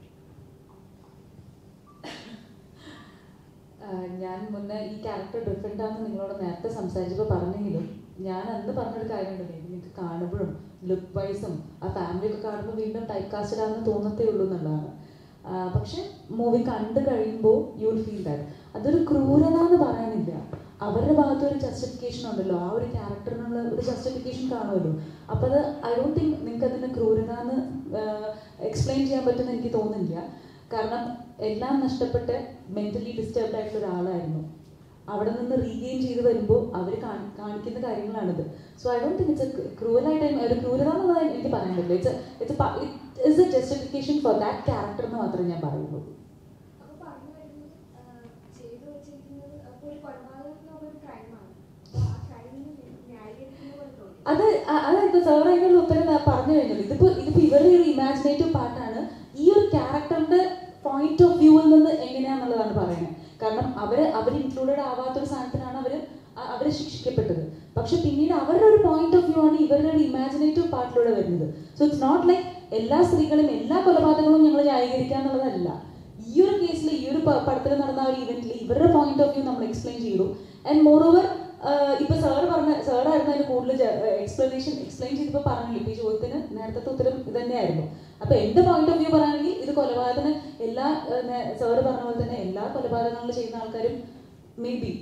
ആഹ് ഞാൻ മുന്നേ ഈ ക്യാരക്ടർ ഡിഫറെൻ്റ് ആണെന്ന് നിങ്ങളോട് നേരത്തെ സംസാരിച്ചപ്പോൾ പറഞ്ഞെങ്കിലും ഞാൻ അന്ന് പറഞ്ഞൊരു കാര്യമുണ്ടല്ലോ ഇത് നിങ്ങൾക്ക് കാണുമ്പോഴും ലുക്ക് വൈസും ആ ഫാമിലി ഒക്കെ കാണുമ്പോൾ വീണ്ടും ടൈപ്പ് കാസ്റ്റഡ് ആണെന്ന് തോന്നത്തേ ഉള്ളൂ എന്നുള്ളതാണ് ആഹ് പക്ഷെ മൂവി കണ്ടു കഴിയുമ്പോൾ യു വിൽ ഫീൽ ദാറ്റ് അതൊരു ക്രൂരത എന്ന് പറയാനില്ല അവരുടെ ഭാഗത്ത് ഒരു ജസ്റ്റിഫിക്കേഷൻ ഉണ്ടല്ലോ ആ ഒരു ക്യാരക്ടറിനുള്ള ഒരു ജസ്റ്റിഫിക്കേഷൻ കാണുമല്ലോ അപ്പോൾ അത് ഐ ഡോണ്ട് തിങ്ക് നിങ്ങൾക്ക് അതിന് ക്രൂരത എന്ന് എക്സ്പ്ലെയിൻ ചെയ്യാൻ പറ്റുമെന്ന് എനിക്ക് തോന്നുന്നില്ല കാരണം എല്ലാം നഷ്ടപ്പെട്ട് മെന്റലി ഡിസ്റ്റർബ്ഡ് ആയിട്ടുള്ള ഒരാളായിരുന്നു അവിടെ നിന്ന് റീഗെയിൻ ചെയ്ത് വരുമ്പോൾ അവർ കാണിക്കുന്ന കാര്യങ്ങളാണിത് so I don't think it's ക്രൂവലായിട്ട് ഒരു ക്രൂരത എന്നുള്ളത് എനിക്ക് പറയാൻ പറ്റില്ല it's it's it's a justification for that character എന്ന് മാത്രമേ ഞാൻ പറയുള്ളൂ അപ്പൊ പറഞ്ഞു വരുന്നത് ആഹ്, ചെയ്തു വെച്ചിരിക്കുന്നത് അപ്പൊ ഒരു കൊലപാതകം എന്ന് പറഞ്ഞ ഒരു ക്രൈമാണ് അപ്പൊ ആ ക്രൈമിന് ന്യായീകരിക്കുന്ന പോലെ തോന്നി അത് അ- അതായത് സാർ അതിനുള്ള ഉത്തരം ഞാൻ പറഞ്ഞു കഴിഞ്ഞത് ഇതിപ്പോ ഇതിപ്പോ ഇവരുടെ ഒരു ഇമാജിനേറ്റീവ് പാർട്ടാണ് ഈ ഒരു ക്യാരക്ടറിന്റെ പോയിന്റ് ഓഫ് വ്യൂവിൽ നിന്ന് എങ്ങനെയാന്നുള്ളതാണ് പറയുന്നത് കാരണം അവര് അവർ ഇൻക്ലൂഡഡ് ആവാത്തൊരു സാധനത്തിനാണ് അവര് അ- അവര് ശിക്ഷിക്കപ്പെട്ടത് പക്ഷെ പിന്നീട് അവരുടെ ഒരു പോയിന്റ് ഓഫ് വ്യൂ ആണ് ഇവരുടെ ഒരു ഇമാജിനേറ്റീവ് പാർട്ടിലൂടെ വരുന്നത് സോ ഇറ്റ്സ് നോട്ട് ലൈക്ക് എല്ലാ സ്ത്രീകളും എല്ലാ കൊലപാതകങ്ങളും ഞങ്ങൾ ന്യായീകരിക്കുക എന്നുള്ളതല്ല ഈ ഒരു കേസിൽ ഈ ഒരു പ- പടത്തിൽ നടന്ന ആ ഒരു ഇവന്റിൽ ഇവരുടെ പോയിന്റ് ഓഫ് വ്യൂ നമ്മൾ എക്സ്പ്ലെയിൻ ചെയ്തു ആൻഡ് മോർ ഓവർ ഇപ്പൊ സാറ് പറഞ്ഞ സാറായിരുന്നു അതിന് കൂടുതൽ എക്സ്പ്ലനേഷൻ എക്സ്പ്ലെയിൻ ചെയ്തപ്പോൾ പറഞ്ഞില്ല ഇപ്പൊ ഈ ചോദ്യത്തിന് നേരത്തെ ഉത്തരം ഇത് തന്നെയായിരുന്നു അപ്പൊ എന്റെ പോയിന്റ് ഓഫ് വ്യൂ പറയുകയാണെങ്കിൽ ഇത് കൊലപാതകത്തിന് എല്ലാ സാറ് പറഞ്ഞ പോലെ തന്നെ എല്ലാ കൊലപാതകങ്ങളും ചെയ്യുന്ന ആൾക്കാരും മേ ബി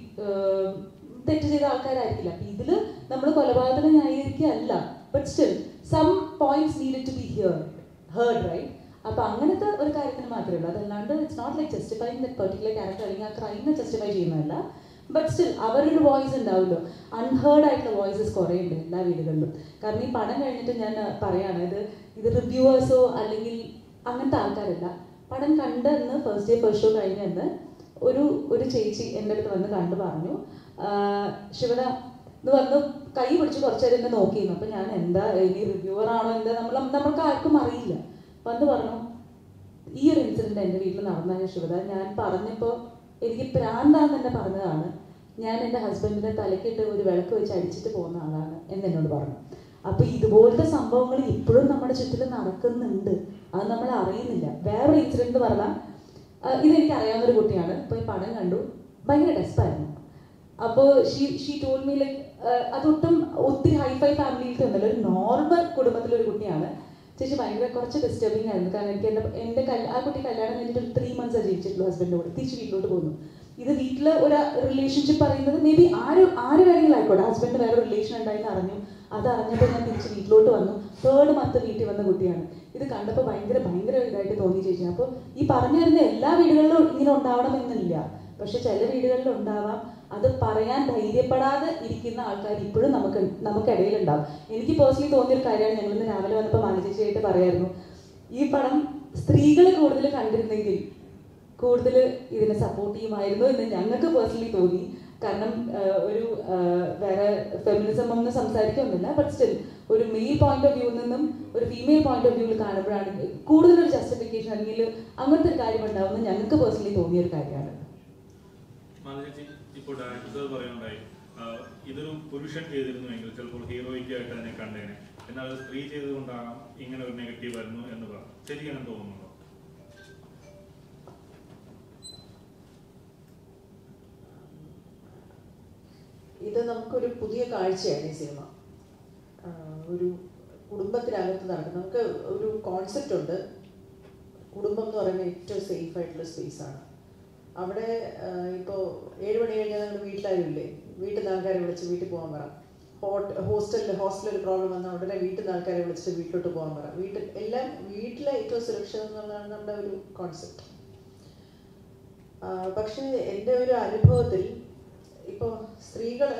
തെറ്റ് ചെയ്ത ആൾക്കാരായിരിക്കില്ല അപ്പൊ ഇതില് നമ്മൾ കൊലപാതകം ന്യായീകരിക്കുകയല്ല but still some points need to be hear heard right അപ്പൊ അങ്ങനത്തെ ഒരു കാര്യത്തിന് മാത്രമേ ഉള്ളൂ അതല്ലാണ്ട് it's not like justifying that particular character അല്ലെങ്കിൽ ആ ക്രൈമിനെ ജസ്റ്റിഫൈ ചെയ്യുന്നതല്ല ബട്ട് സ്റ്റിൽ അവരൊരു വോയിസ് ഉണ്ടാവുമല്ലോ അൺഹേർഡ് ആയിട്ടുള്ള വോയിസസ് കുറേ ഉണ്ട് എല്ലാ വീടുകളിലും കാരണം ഈ പടം കഴിഞ്ഞിട്ട് ഞാൻ ആ, പറയാണ് ഇത് ഇത് റിവ്യൂവേഴ്സോ അല്ലെങ്കിൽ അങ്ങനത്തെ ആൾക്കാരല്ല പടം കണ്ടെന്ന് ഫസ്റ്റ് ഡേ ഫസ്റ്റ് ഷോ കഴിഞ്ഞെന്ന് ഒരു ഒരു ചേച്ചി എൻ്റെ അടുത്ത് വന്ന് കണ്ടു പറഞ്ഞു ആ, ശിവന എന്ന് വന്ന് കൈ പിടിച്ച് കുറച്ച് നേരം എന്നെ നോക്കിയിരുന്നു അപ്പം ഞാൻ എന്താ ഇനി റിവ്യൂവർ ആണോ എന്താ നമ്മൾ നമ്മൾക്ക് ആർക്കും അറിയില്ല വന്ന് പറഞ്ഞു ഈ ഒരു ഇൻസിഡന്റ് എൻ്റെ വീട്ടിൽ നടന്ന ശിവത ഞാൻ പറഞ്ഞപ്പോൾ എനിക്ക് പ്രാന്താന്ന് തന്നെ പറഞ്ഞതാണ് ഞാൻ എൻ്റെ ഹസ്ബൻഡിന്റെ തലക്കിട്ട് ഒരു വിളക്ക് വെച്ച് അടിച്ചിട്ട് പോകുന്ന ആളാണ് എന്ന് എന്നോട് പറഞ്ഞു അപ്പൊ ഇതുപോലത്തെ സംഭവങ്ങൾ ഇപ്പോഴും നമ്മുടെ ചുറ്റിലും നടക്കുന്നുണ്ട് അത് നമ്മൾ അറിയുന്നില്ല വേറൊരു ഇൻസിഡന്റ് പറഞ്ഞാൽ ഇതെനിക്ക് അറിയാവുന്ന ഒരു കുട്ടിയാണ് പോയി പടം കണ്ടു ഭയങ്കര ഡെസ്പായിരുന്നു അപ്പോൾ she she told me like അതൊട്ടും ഒത്തിരി ഹൈഫൈ ഫാമിലിയിലത്തെ ഒന്നല്ല ഒരു നോർമൽ കുടുംബത്തിലൊരു കുട്ടിയാണ് ചേച്ചി ഭയങ്കര കുറച്ച് ഡിസ്റ്റർബിംഗ് ആയിരുന്നു കാരണം എനിക്ക് എൻ്റെ എൻ്റെ കല്യാ ആ കുട്ടി കല്യാണം കഴിഞ്ഞിട്ട് ഒരു ത്രീ മന്ത്സ് ജീവിച്ചിട്ടുള്ളൂ ഹസ്ബൻഡിൻ്റെ കൂടെ തിരിച്ച് വീട്ടിലോട്ട് പോകുന്നു ഇത് വീട്ടിൽ ഒരു റിലേഷൻഷിപ്പ് പറയുന്നത് മേ ബി ആര് ആര് വേണമെങ്കിലും ആയിക്കോട്ടെ ഹസ്ബൻഡ് വേറെ റിലേഷൻ ഉണ്ടായിന്ന് അറിഞ്ഞു അത് അറിഞ്ഞപ്പോൾ ഞാൻ തിരിച്ച് വീട്ടിലോട്ട് വന്നു തേർഡ് മന്ത് വീട്ടിൽ വന്ന കുട്ടിയാണ് ഇത് കണ്ടപ്പോൾ ഭയങ്കര ഭയങ്കര ഇതായിട്ട് തോന്നി ചേച്ചി അപ്പോൾ ഈ പറഞ്ഞു വരുന്ന എല്ലാ വീടുകളിലും ഇങ്ങനെ ഉണ്ടാവണമെന്നില്ല പക്ഷെ ചില വീടുകളിൽ ഉണ്ടാവാം അത് പറയാൻ ധൈര്യപ്പെടാതെ ഇരിക്കുന്ന ആൾക്കാർ ഇപ്പോഴും നമുക്ക് നമുക്കിടയിൽ ഉണ്ടാവും എനിക്ക് പേഴ്സണലി തോന്നിയൊരു കാര്യമാണ് ഞങ്ങൾ ഇന്ന് രാവിലെ വന്നപ്പോൾ മാനചേച്ചിയായിട്ട് പറയായിരുന്നു ഈ പടം സ്ത്രീകൾ കൂടുതൽ കണ്ടിരുന്നെങ്കിൽ കൂടുതൽ ഇതിനെ സപ്പോർട്ട് ചെയ്യുമായിരുന്നു എന്ന് ഞങ്ങൾക്ക് പേഴ്സണലി തോന്നി കാരണം ആഹ്, ഒരു ആഹ്, വേറെ ഫെമിനിസം ഒന്നും സംസാരിക്കൊന്നുമില്ല ബട്ട് സ്റ്റിൽ ഒരു മെയിൽ പോയിന്റ് ഓഫ് വ്യൂവിൽ നിന്നും ഒരു ഫീമെയിൽ പോയിന്റ് ഓഫ് വ്യൂവിൽ കാണുമ്പോഴാണ് കൂടുതലൊരു ജസ്റ്റിഫിക്കേഷൻ അല്ലെങ്കിൽ അങ്ങനത്തെ ഒരു കാര്യം ഉണ്ടാവുമെന്ന് ഞങ്ങൾക്ക് പേഴ്സണലി തോന്നിയ ഒരു കാര്യമാണ് മാലചേച്ചി ഇപ്പോൾ ഡയറക്ടർ പറയുന്നുണ്ടായി ആഹ് ഇതൊരു പുരുഷൻ ചെയ്തിരുന്നുവെങ്കിൽ ചിലപ്പോൾ ഹീറോയിക്ക് ആയിട്ട് അതിനെ കണ്ടേനെ എന്നാൽ അത് സ്ത്രീ ചെയ്തുകൊണ്ടാകാം ഇങ്ങനെ ഒരു നെഗറ്റീവ് വരുന്നു എന്ന് പറഞ്ഞു ശരിക്കും അങ്ങനെ തോന്നുന്നുണ്ടോ ഇത് നമുക്കൊരു പുതിയ കാഴ്ചയാണ് ഈ സിനിമ ആഹ് ഒരു കുടുംബത്തിനകത്ത് നടക്കുന്ന നമുക്ക് ഒരു കോൺസെപ്റ്റ് ഉണ്ട് കുടുംബം എന്ന് പറയുന്നത് ഏറ്റവും സേഫ് ആയിട്ടുള്ള സ്പേസ് ആണ് അവിടെ ഇപ്പോൾ ഏഴ് മണി കഴിഞ്ഞാൽ നിങ്ങൾ വീട്ടിലാരുമില്ലേ വീട്ടിൽ നിന്ന് ആൾക്കാരെ വിളിച്ച് വീട്ടിൽ പോകാൻ പറ ഹോട്ട് ഹോസ്റ്റലിൽ ഹോസ്റ്റലിൽ ഒരു പ്രോബ്ലം വന്നാൽ ഉടനെ വീട്ടിൽ നിന്ന് ആൾക്കാരെ വിളിച്ചിട്ട് വീട്ടിലോട്ട് പോകാൻ പറ വീട്ടിൽ എല്ലാം വീട്ടിലെ ഏറ്റവും സുരക്ഷിതം എന്നുള്ളതാണ് നമ്മുടെ ഒരു കോൺസെപ്റ്റ് പക്ഷേ എൻ്റെ ഒരു അനുഭവത്തിൽ ഇപ്പോൾ സ്ത്രീകൾ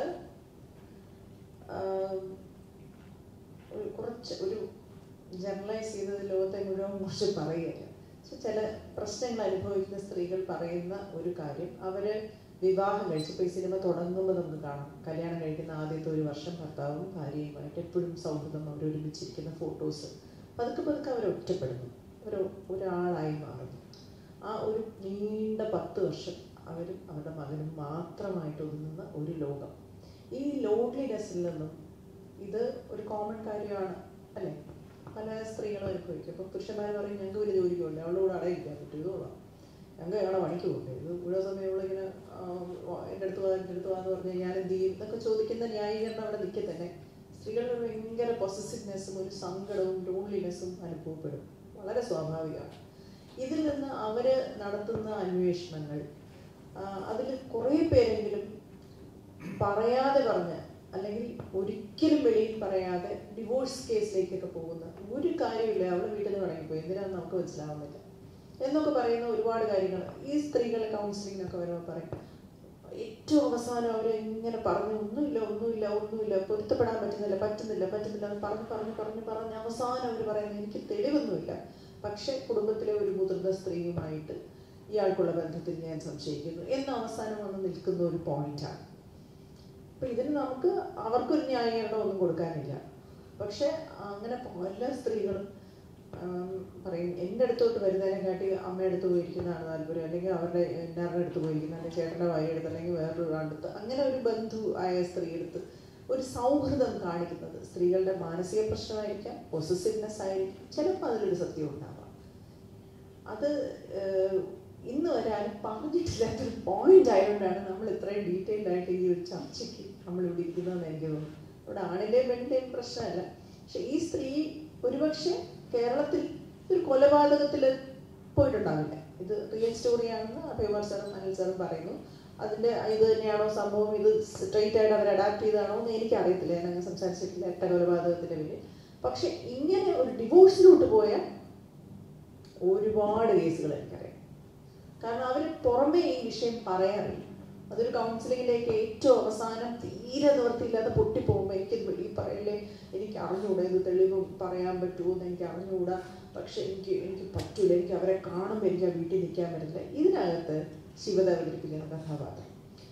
ഒരു കുറച്ച് ഒരു ജനറലൈസ് ചെയ്തത് ലോകത്തെ മുഴുവൻ കുറിച്ച് പറയുകയല്ല പക്ഷെ ചില പ്രശ്നങ്ങൾ അനുഭവിക്കുന്ന സ്ത്രീകൾ പറയുന്ന ഒരു കാര്യം അവർ വിവാഹം കഴിച്ച് ഇപ്പോൾ ഈ സിനിമ തുടങ്ങുമ്പോൾ നമുക്ക് കാണാം കല്യാണം കഴിക്കുന്ന ആദ്യത്തെ ഒരു വർഷം ഭർത്താവും ഭാര്യയുമായിട്ട് എപ്പോഴും സൗഹൃദം അവർ ഒരുമിച്ചിരിക്കുന്ന ഫോട്ടോസ് പതുക്കെ പതുക്കെ അവർ ഒറ്റപ്പെടുന്നു ഒരു ഒരാളായി മാറുന്നു ആ ഒരു നീണ്ട പത്ത് വർഷം അവരും അവരുടെ മകനും മാത്രമായിട്ട് ഒതുങ്ങുന്ന ഒരു ലോകം ഈ ലോൺലിനെസ്സിൽ നിന്നും ഇത് ഒരു കോമൺ കാര്യമാണ് അല്ലേ പല സ്ത്രീകളും അനുഭവിക്കും ഇപ്പോൾ പുരുഷന്മാർ പറയും ഞങ്ങൾക്ക് വലിയ ജോലിക്ക് പോകണ്ടേ അവളുടെ കൂടെ അടയിരിക്കാൻ പറ്റും ഇത് കൊള്ളാം ഞങ്ങൾക്ക് ഞങ്ങളുടെ പണിക്ക് പോകണ്ടേ ഇത് ഇവിടെ സമയം ഇവളിങ്ങനെ ആ, വാ- എൻ്റെ അടുത്ത് വാ എൻ്റെ അടുത്ത് വാന്ന് പറഞ്ഞാൽ ഞാൻ എന്ത് ചെയ്യും എന്നൊക്കെ ചോദിക്കുന്ന ന്യായീകരണം അവിടെ നിൽക്കെ തന്നെ സ്ത്രീകളുടെ ഒരു ഭയങ്കര പൊസസീവ്നെസ്സും ഒരു സങ്കടവും ലോൺലിനെസ്സും അനുഭവപ്പെടും വളരെ സ്വാഭാവികമാണ് ഇതിൽ നിന്ന് അവർ നടത്തുന്ന അന്വേഷണങ്ങൾ അതിൽ കുറേ പേരെങ്കിലും പറയാതെ പറഞ്ഞ് അല്ലെങ്കിൽ ഒരിക്കലും വെളിയിൽ പറയാതെ ഡിവോഴ്സ് കേസിലേക്കൊക്കെ പോകുന്ന ഒരു കാര്യമില്ല അവളെ വീട്ടിൽ നിന്ന് മടങ്ങിപ്പോയി എന്തിനാന്ന് നമുക്ക് മനസ്സിലാവുന്നില്ല എന്നൊക്കെ പറയുന്ന ഒരുപാട് കാര്യങ്ങൾ ഈ സ്ത്രീകൾ കൗൺസിലിങ്ങിനൊക്കെ വരുമ്പോൾ പറയും ഏറ്റവും അവസാനം അവർ ഇങ്ങനെ പറഞ്ഞു ഒന്നുമില്ല ഒന്നുമില്ല ഒന്നുമില്ല പൊരുത്തപ്പെടാൻ പറ്റുന്നില്ല പറ്റുന്നില്ല പറ്റുന്നില്ല എന്ന് പറഞ്ഞ് പറഞ്ഞ് പറഞ്ഞ് പറഞ്ഞ് അവസാനം അവർ പറയുന്നത് എനിക്ക് തെളിവൊന്നുമില്ല പക്ഷെ കുടുംബത്തിലെ ഒരു മുതിർന്ന സ്ത്രീയുമായിട്ട് ഇയാൾക്കുള്ള ബന്ധത്തിൽ ഞാൻ സംശയിക്കുന്നു എന്ന് അവസാനം വന്ന് നിൽക്കുന്ന ഒരു പോയിന്റാണ് അപ്പൊ ഇതിന് നമുക്ക് അവർക്കൊരു ന്യായീകരണം ഒന്നും കൊടുക്കാനില്ല പക്ഷെ അങ്ങനെ പല സ്ത്രീകളും ആം, പറയും എൻ്റെ അടുത്തോട്ട് വരുന്നതിനെക്കാട്ടി അമ്മയുടെ അടുത്ത് പോയിരിക്കുന്നതാണ് താല്പര്യം അല്ലെങ്കിൽ അവരുടെ എന്നാരുടെ അടുത്ത് പോയിരിക്കുന്ന അല്ലെങ്കിൽ ചേട്ടൻ്റെ ഭാര്യ അടുത്ത് അല്ലെങ്കിൽ വേറൊരു അടുത്ത് അങ്ങനെ ഒരു ബന്ധു ആയ സ്ത്രീ അടുത്ത് ഒരു സൗഹൃദം കാണിക്കുന്നത് സ്ത്രീകളുടെ മാനസിക പ്രശ്നമായിരിക്കാം പൊസസീവ്നെസ് ആയിരിക്കും ചിലപ്പോൾ അതിലൊരു സത്യം ഉണ്ടാവാം അത് ഏഹ്, ഇന്ന് വരെ ആരും പറഞ്ഞിട്ടില്ലാത്തൊരു പോയിന്റ് ആയതുകൊണ്ടാണ് നമ്മൾ ഇത്രയും ഡീറ്റെയിൽഡ് ആയിട്ട് ഈ ഒരു ചർച്ചയ്ക്ക് നമ്മൾ ഇവിടെ ഇരിക്കുന്നതെന്ന് എനിക്ക് തോന്നുന്നു ഇവിടെ ആണിൻ്റെയും പെണ്ണിൻ്റെയും പ്രശ്നമല്ല പക്ഷെ ഈ സ്ത്രീ ഒരുപക്ഷെ കേരളത്തിൽ ഒരു കൊലപാതകത്തിൽ പോയിട്ടുണ്ടാവില്ല ഇത് റിയൽ സ്റ്റോറിയാണെന്ന് അഭയകുമാർ സാറും അനിൽ സാറും പറയുന്നു അതിൻ്റെ ഇത് തന്നെയാണോ സംഭവം ഇത് സ്ട്രെയിറ്റ് ആയിട്ട് അവർ അഡാപ്റ്റ് ചെയ്താണോ എന്ന് എനിക്കറിയത്തില്ല ഞാൻ അങ്ങനെ സംസാരിച്ചിട്ടില്ല എട്ട കൊലപാതകത്തിൻ്റെ പേര് പക്ഷെ ഇങ്ങനെ ഒരു ഡിവോഴ്സിലോട്ട് പോയ ഒരുപാട് കേസുകൾ എനിക്കറിയാം കാരണം അവർ പുറമേ ഈ വിഷയം പറയാറില്ല അതൊരു കൗൺസിലിങ്ങിലേക്ക് ഏറ്റവും അവസാനം തീരെ നിവൃത്തിയില്ലാതെ പൊട്ടിപ്പോകുമ്പോൾ എനിക്ക് ഈ പറയല്ലേ എനിക്ക് അറിഞ്ഞുകൂടാ ഇത് തെളിവ് പറയാൻ പറ്റുമോ എന്ന് എനിക്ക് അറിഞ്ഞുകൂടാ പക്ഷെ എനിക്ക് എനിക്ക് പറ്റൂല എനിക്ക് അവരെ കാണുമ്പോൾ എനിക്ക് ആ വീട്ടിൽ നിൽക്കാൻ പറ്റില്ല ഇതിനകത്ത് ശിവത അവതരിപ്പിക്കുന്ന കഥാപാത്രം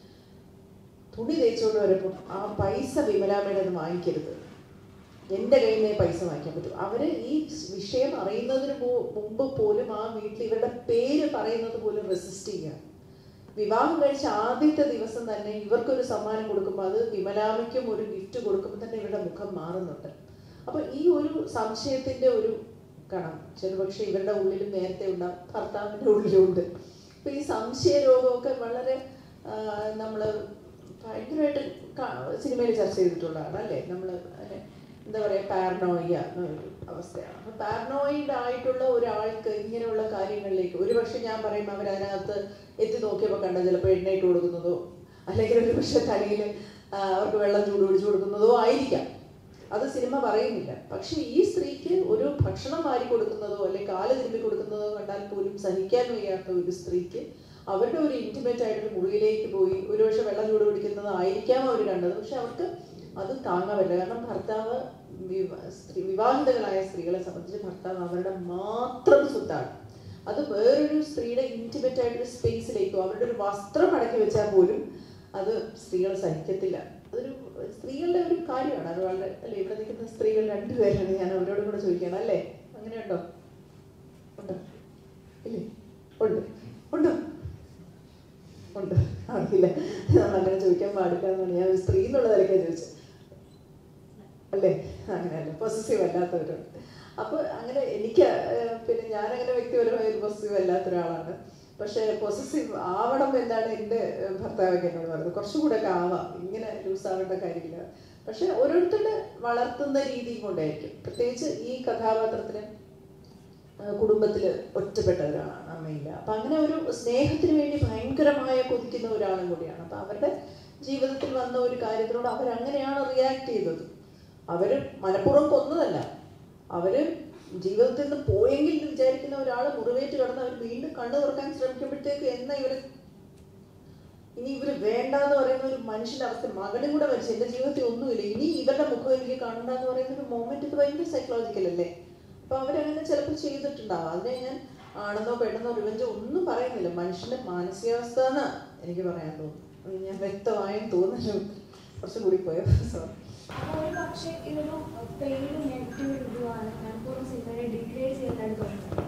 തുണി തേച്ചുകൊണ്ട് വരുമ്പോൾ ആ പൈസ വിമലാമ്മയുടെ നിന്ന് വാങ്ങിക്കരുത് എൻ്റെ കയ്യിൽ നിന്ന് പൈസ വാങ്ങിക്കാൻ പറ്റും അവര് ഈ വിഷയം അറിയുന്നതിന് മു- മുമ്പ് പോലും ആ വീട്ടിൽ ഇവരുടെ പേര് പറയുന്നത് പോലും റെസിസ്റ്റ് ചെയ്യുക വിവാഹം കഴിച്ച ആദ്യത്തെ ദിവസം തന്നെ ഇവർക്കൊരു സമ്മാനം കൊടുക്കുമ്പോൾ അത് വിമലാമയ്ക്കും ഒരു ഗിഫ്റ്റ് കൊടുക്കുമ്പോൾ തന്നെ ഇവരുടെ മുഖം മാറുന്നുണ്ട് അപ്പൊ ഈ ഒരു സംശയത്തിന്റെ ഒരു കണം ചെറുപക്ഷെ ഇവരുടെ ഉള്ളിലും നേരത്തെ ഉണ്ടാവും ഭർത്താവിന്റെ ഉള്ളിലും ഉണ്ട് അപ്പൊ ഈ സംശയ രോഗമൊക്കെ വളരെ നമ്മൾ ഭയങ്കരമായിട്ട് സിനിമയിൽ ചർച്ച ചെയ്തിട്ടുള്ളതാണ് അല്ലേ നമ്മൾ എന്താ പറയുക പാരനോയ എന്നൊരു അവസ്ഥയാണ് അപ്പൊ പാരനോയിഡ് ആയിട്ടുള്ള ഒരാൾക്ക് ഇങ്ങനെയുള്ള കാര്യങ്ങളിലേക്ക് ഒരുപക്ഷെ ഞാൻ പറയും അവർ അതിനകത്ത് എത്തി നോക്കിയപ്പോൾ കണ്ട ചിലപ്പോൾ എണ്ണയിട്ട് കൊടുക്കുന്നതോ അല്ലെങ്കിൽ ഒരു പക്ഷെ തലയിൽ അവർക്ക് വെള്ളം ചൂട് പിടിച്ചു കൊടുക്കുന്നതോ ആയിരിക്കാം അത് സിനിമ പറയുന്നില്ല പക്ഷെ ഈ സ്ത്രീക്ക് ഒരു ഭക്ഷണം വാരി കൊടുക്കുന്നതോ അല്ലെങ്കിൽ കാല് തിരുമ്പി കൊടുക്കുന്നതോ കണ്ടാൽ പോലും സഹിക്കാൻ വയ്യാത്ത ഒരു സ്ത്രീക്ക് അവരുടെ ഒരു ഇന്റിമേറ്റ് ആയിട്ടൊരു മുറിയിലേക്ക് പോയി ഒരു പക്ഷെ വെള്ളം ചൂട് പിടിക്കുന്നത് ആയിരിക്കാം അവർ കണ്ടത് പക്ഷെ അവർക്ക് അത് താങ്ങാവില്ല കാരണം ഭർത്താവ് വിവ- സ്ത്രീ വിവാഹിതകളായ സ്ത്രീകളെ സംബന്ധിച്ച് ഭർത്താവ് അവരുടെ മാത്രം സ്വത്താണ് അത് വേറൊരു സ്ത്രീയുടെ ഇന്റിമേറ്റ് ആയിട്ടൊരു സ്പേസിലേക്കോ അവരുടെ ഒരു വസ്ത്രം അടക്കി വെച്ചാൽ പോലും അത് സ്ത്രീകൾ സഹിക്കത്തില്ല അതൊരു സ്ത്രീകളുടെ ഒരു കാര്യമാണ് അത് വളരെ അല്ലെ ഇവിടെ നിൽക്കുന്ന സ്ത്രീകൾ രണ്ടുപേരാണ് ഞാൻ അവരോടും കൂടെ ചോദിക്കണം അല്ലേ അങ്ങനെയുണ്ടോ ഉണ്ടോ ഇല്ലേ ഉണ്ട് ഉണ്ടോ ഉണ്ട് അറിയില്ല നമ്മൾ അങ്ങനെ ചോദിക്കാൻ പാടില്ല എന്നാണ് ഞാൻ ഒരു സ്ത്രീ എന്നുള്ള നിലയ്ക്കാണ് ചോദിച്ചത് അല്ലേ അങ്ങനെയല്ല പൊസസീവ് അല്ലാത്തവരുണ്ട് അപ്പോൾ അങ്ങനെ എനിക്ക് ഏഹ്, പിന്നെ ഞാനങ്ങനെ വ്യക്തിപരമായ ഒരു പൊസസീവ് അല്ലാത്ത ഒരാളാണ് പക്ഷേ പൊസസീവ് ആവണം എന്നാണ് എൻ്റെ ഏഹ്, ഭർത്താവൊക്കെ എന്നോട് പറയുന്നത് കുറച്ചുകൂടെ ഒക്കെ ആവാം ഇങ്ങനെ ലൂസ് ആവേണ്ട കാര്യമില്ല പക്ഷെ ഓരോരുത്തരുടെ വളർത്തുന്ന രീതി കൊണ്ടായിരിക്കും പ്രത്യേകിച്ച് ഈ കഥാപാത്രത്തിന് കുടുംബത്തിൽ ഒറ്റപ്പെട്ട ഒരാളാണ് അമ്മയില്ല അപ്പം അങ്ങനെ ഒരു സ്നേഹത്തിന് വേണ്ടി ഭയങ്കരമായ കൊതിക്കുന്ന ഒരാളും കൂടിയാണ് അപ്പം അവരുടെ ജീവിതത്തിൽ വന്ന ഒരു കാര്യത്തിനോട് അവരങ്ങനെയാണ് റിയാക്ട് ചെയ്തത് അവര് മനഃപൂർവ്വം കൊന്നതല്ല അവര് ജീവിതത്തിൽ നിന്ന് പോയെങ്കിൽ എന്ന് വിചാരിക്കുന്ന ഒരാൾ മുറിവേറ്റ് കിടന്ന് അവർ വീണ്ടും കണ്ണു തുറക്കാൻ ശ്രമിക്കുമ്പോഴത്തേക്ക് എന്നാ ഇവര് ഇനി ഇവര് വേണ്ട എന്ന് പറയുന്ന ഒരു മനുഷ്യന്റെ അവസ്ഥ മകനും കൂടെ മരിച്ചു എന്റെ ജീവിതത്തിൽ ഒന്നുമില്ല ഇനി ഇവരുടെ മുഖം എനിക്ക് കാണണ്ട എന്ന് പറയുന്ന ഒരു മൊമെന്റ് ഇത് ഭയങ്കര സൈക്കോളജിക്കൽ അല്ലേ അപ്പൊ അവരങ്ങനെ ചിലപ്പോൾ ചെയ്തിട്ടുണ്ടാവാം അതിനെ ഞാൻ ആണെന്നോ പെട്ടെന്നോ റിവഞ്ചോ ഒന്നും പറയുന്നില്ല മനുഷ്യന്റെ മാനസികാവസ്ഥ എന്ന് എനിക്ക് പറയാൻ തോന്നുന്നു അത് ഞാൻ വ്യക്തമായും തോന്നുന്നു കുറച്ചും കൂടി പോയോ സോറി അപ്പോൾ ഒരു പക്ഷേ ഇതൊരു പെയിനും നെഗറ്റീവ് റിവ്യൂവാണ് മനഃപൂർവ്വം സിനിമയെ ഡിഗ്രേഡ് ചെയ്യുന്നതായിട്ട് തോന്നുന്നത്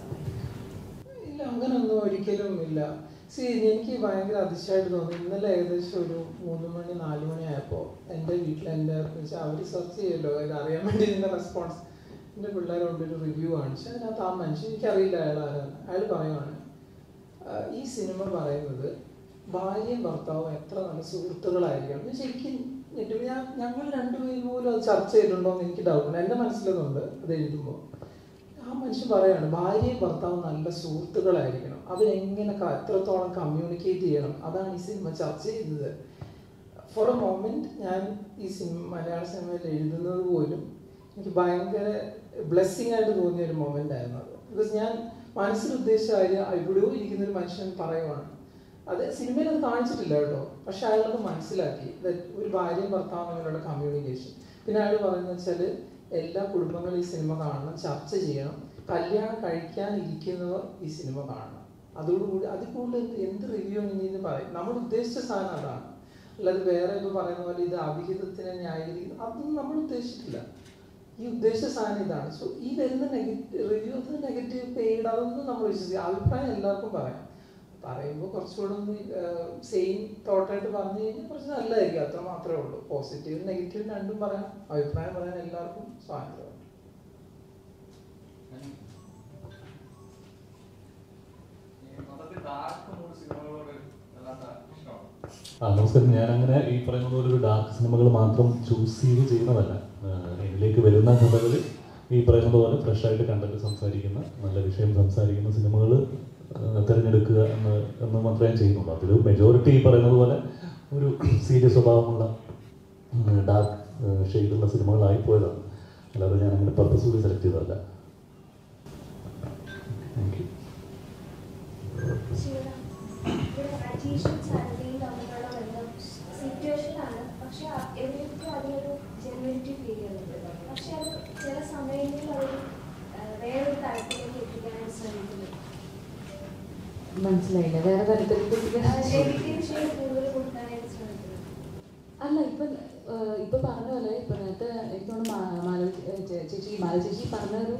ഇല്ല അങ്ങനൊന്നും ഒരിക്കലും ഇല്ല സി എനിക്ക് ഭയങ്കര അതിശയമായിട്ട് തോന്നി ഇന്നലെ ഏകദേശം ഒരു മൂന്ന് മണി നാല് മണി ആയപ്പോൾ എൻ്റെ വീട്ടിൽ എൻ്റെ വെച്ചാൽ അവർ സെർച്ച് ചെയ്യുമല്ലോ ഇത് അറിയാൻ വേണ്ടി ഇതിൻ്റെ റെസ്പോൺസ് എൻ്റെ പിള്ളേരുണ്ട് ഒരു റിവ്യൂ കാണിച്ചു അതിനകത്ത് ആ മനുഷ്യൻ എനിക്കറിയില്ല അയാൾ ആരാണ് അയാൾ പറയുവാണ് "ആ, ഈ സിനിമ പറയുന്നത് ഭാര്യയും ഭർത്താവും എത്ര നല്ല സുഹൃത്തുക്കളായിരിക്കണം എന്ന് ശരിക്കും ഞെട്ടി- ഞാൻ ഞങ്ങൾ രണ്ടുപേരും പോലും അത് ചർച്ച ചെയ്തിട്ടുണ്ടോ എന്ന് എനിക്ക് ഡൗട്ടുണ്ട് എൻ്റെ മനസ്സിലതുണ്ട് അത് എഴുതുമ്പോൾ ആ മനുഷ്യൻ പറയാണ് ഭാര്യയും ഭർത്താവും നല്ല സുഹൃത്തുക്കളായിരിക്കണം അവരെങ്ങനെ ക- എത്രത്തോളം കമ്മ്യൂണിക്കേറ്റ് ചെയ്യണം അതാണ് ഈ സിനിമ ചർച്ച ചെയ്യുന്നത് ഫോർ എ മൊമെന്റ് ഞാൻ ഈ സിനിമ മലയാള സിനിമയിൽ എഴുതുന്നത് പോലും എനിക്ക് ഭയങ്കര ബ്ലെസ്സിങ് ആയിട്ട് തോന്നിയ ഒരു മൊമെന്റ് ആയിരുന്നു അത് ബിക്കോസ് ഞാൻ മനസ്സിൽ ഉദ്ദേശിച്ച കാര്യം എവിടെയോ ഇരിക്കുന്ന ഒരു മനുഷ്യൻ പറയുവാണ് അത് സിനിമയിൽ അത് കാണിച്ചിട്ടില്ല കേട്ടോ പക്ഷെ അയാളത് മനസ്സിലാക്കി that ഒരു ഭാര്യയും ഭർത്താവും തമ്മിലുള്ള കമ്മ്യൂണിക്കേഷൻ പിന്നെ അയാൾ പറയുന്നത് വെച്ചാൽ എല്ലാ കുടുംബങ്ങളും ഈ സിനിമ കാണണം ചർച്ച ചെയ്യണം കല്യാണം കഴിക്കാനിരിക്കുന്നവർ ഈ സിനിമ കാണണം അതോടുകൂടി അതിൽ കൂടുതൽ എന്ത് എന്ത് റിവ്യൂ ഇനി എന്ന് പറയും നമ്മൾ ഉദ്ദേശിച്ച സാധനം അതാണ് അല്ലാതെ വേറെ ഇപ്പോൾ പറയുന്ന പോലെ ഇത് അവിഹിതത്തിനെ ന്യായീകരിക്കുന്നു അതൊന്നും നമ്മൾ ഉദ്ദേശിച്ചിട്ടില്ല ഈ ഉദ്ദേശിച്ച സാധനം ഇതാണ് സോ ഈ വരുന്ന നെഗറ്റീവ് റിവ്യൂ നെഗറ്റീവ് പെയ്ഡ് അതൊന്നും നമ്മൾ വിശ്വസിക്കുക അഭിപ്രായം എല്ലാവർക്കും പറയാം പറയുമ്പോൾ കുറച്ചുകൂടെ ഒന്ന് സെയിം തോട്ടായിട്ട് പറഞ്ഞു കഴിഞ്ഞാൽ കുറച്ച് നല്ലതായിരിക്കും അത്ര മാത്രമേ ഉള്ളൂ പോസിറ്റീവ് നെഗറ്റീവ് രണ്ടും പറയാം അഭിപ്രായം പറയാൻ എല്ലാവർക്കും സ്വാതന്ത്ര്യമുണ്ട് മൊത്തത്തിൽ ഡാർക്ക് മൂഡ് സിനിമകളോട് വല്ലാത്ത ഇഷ്ടമാണ് ആ നമസ്കാരം ഞാൻ അങ്ങനെ ഈ പറയുന്ന പോലെ ഒരു ഡാർക്ക് സിനിമകൾ മാത്രം ചൂസ് ചെയ്ത് ചെയ്യുന്നതല്ല ആഹ് എന്നിലേക്ക് വരുന്ന കഥകൾ ഈ പറയുന്നത് പോലെ ഫ്രഷ് ആയിട്ട് കണ്ടിട്ട് സംസാരിക്കുന്ന നല്ല വിഷയം സംസാരിക്കുന്ന സിനിമകൾ തിരഞ്ഞെടുക്കുക എന്ന് എന്ന് മാത്രമേ ഞാൻ ചെയ്യുന്നുള്ളൂ അതിൽ മെജോറിറ്റി ഈ പറയുന്നത് പോലെ ഒരു സീരിയസ് സ്വഭാവമുള്ള ഡാർക്ക് ഷെയ്ഡുള്ള സിനിമകളായി പോയതാണ് അല്ലാതെ ഞാൻ അങ്ങനെ പർപ്പസ്ഫുള്ളി സെലക്ട് ചെയ്തതല്ല താങ്ക് യു ശിവ, ഇവിടെ അജീഷും സരണിയും തമ്മിലുള്ള ബന്ധം സിറ്റുവേഷനാണ് പക്ഷെ അ- എവിടെയൊക്കെ അതിനൊരു ജെനുവിനിറ്റി ഫീൽ ചെയ്യുന്നുണ്ട് പക്ഷെ അത് ചില സമയങ്ങളിൽ അവർ വേറൊരു തരത്തിലേക്ക് എത്തിക്കാനായിട്ട് ശ്രമിക്കുന്നു മനസ്സിലായില്ല വേറെ തരത്തിലേക്ക് നെഗറ്റീവ് ഷെയ്ഡ് കൂടുതൽ കൊടുക്കാനായിട്ട് ശ്രമിക്കുന്നു അല്ല ഇപ്പൊ ഏഹ് ഇപ്പൊ പറഞ്ഞ പോലെ ഇപ്പൊ നേരത്തെ എനിക്ക് തോന്നുന്നു മാ- മാല ഏഹ് ചേ- ചേച്ചി മാല ചേച്ചി പറഞ്ഞ ഒരു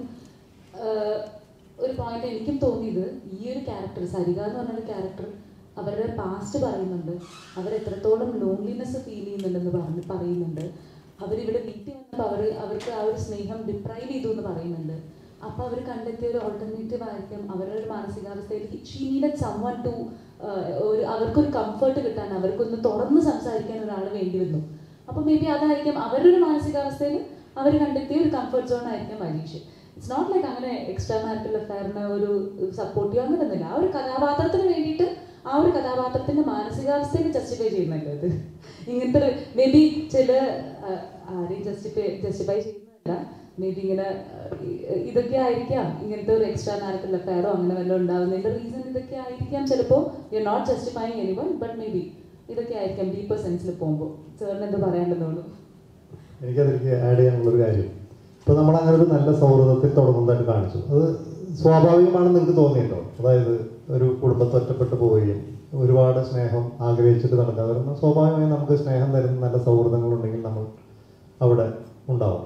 ഏഹ് ഒരു പോയിന്റ് എനിക്കും തോന്നിയത് ഈ ഒരു ക്യാരക്ടർ സരിക എന്ന് പറഞ്ഞൊരു ക്യാരക്ടർ അവരുടെ പാസ്റ്റ് പറയുന്നുണ്ട് അവർ എത്രത്തോളം ലോൺലിനെസ് ഫീൽ ചെയ്യുന്നുണ്ടെന്ന് പറഞ്ഞ് പറയുന്നുണ്ട് അവരിവിടെ വീട്ടിൽ വന്നപ്പോൾ അവർ അവർക്ക് ആ ഒരു സ്നേഹം ഡിപ്രൈവ് ചെയ്തു എന്ന് പറയുന്നുണ്ട് അപ്പോൾ അവർ കണ്ടെത്തിയ ഒരു ഓൾട്ടർനേറ്റീവ് ആയിരിക്കും അവരുടെ ഒരു മാനസികാവസ്ഥയിൽ she needed someone to ഒരു അവർക്കൊരു കംഫർട്ട് കിട്ടാൻ അവർക്കൊന്ന് തുറന്ന് സംസാരിക്കാൻ ഒരാൾ വേണ്ടി വന്നു അപ്പോൾ മേ ബി അതായിരിക്കും അവരുടെ ഒരു മാനസികാവസ്ഥയിൽ അവർ കണ്ടെത്തിയ ഒരു കംഫർട്ട് സോൺ ആയിരിക്കും അലീഷ് ഇറ്റ്സ് നോട്ട് ലൈക്ക് അങ്ങനെ എക്സ്ട്രാ മാരിറ്റൽ അഫയറിന് ഒരു സപ്പോർട്ടീവ് അങ്ങനെയൊന്നുമില്ല ആ ഒരു കഥാപാത്രത്തിന് വേണ്ടിയിട്ട് ആ ഒരു കഥാപാത്രത്തിന്റെ മാനസികാവസ്ഥയെ ജസ്റ്റിഫൈ ചെയ്യുന്നല്ലോ ഇത് ഇങ്ങനത്തെ ഒരു മേ ബി ചില ആ, ആരെയും ജസ്റ്റിഫൈ ജസ്റ്റിഫൈ ചെയ്യുന്നതല്ല മേ ബി ഇങ്ങനെ ആ, ഇ- ഇതൊക്കെ ആയിരിക്കാം ഇങ്ങനത്തെ ഒരു എക്സ്ട്രാ മാരിറ്റൽ അഫയറോ അങ്ങനെ വല്ലതും ഉണ്ടാവുന്നതിന്റെ റീസൺ ഇതൊക്കെ ആയിരിക്കാം ചിലപ്പോൾ you not justifying any one but may be ഇതൊക്കെ ആയിരിക്കാം ഡീപ്പർ സെൻസിൽ പോകുമ്പോൾ സാറിന് എന്ത് പറയാനുണ്ടെന്ന് തോന്നുന്നു എനിക്കതിലേക്ക് ആഡ് ചെയ്യാനുള്ളൊരു കാര്യം ഇപ്പോൾ നമ്മൾ അങ്ങനെ ഒരു നല്ല സൗഹൃദത്തിൽ തുടങ്ങുന്നതായിട്ട് കാണിച്ചു അത് സ്വാഭാവികമാണെന്ന് നിങ്ങൾക്ക് തോന്നിയല്ലോ അതായത് ഒരു കുടുംബത്തെ ഒറ്റപ്പെട്ടു പോവുകയും ഒരുപാട് സ്നേഹം ആഗ്രഹിച്ചിട്ട് നടക്കാതെ വരുമ്പോൾ സ്വാഭാവികമായും നമുക്ക് സ്നേഹം തരുന്ന നല്ല സൗഹൃദങ്ങളുണ്ടെങ്കിൽ നമ്മൾ അവിടെ ഉണ്ടാവും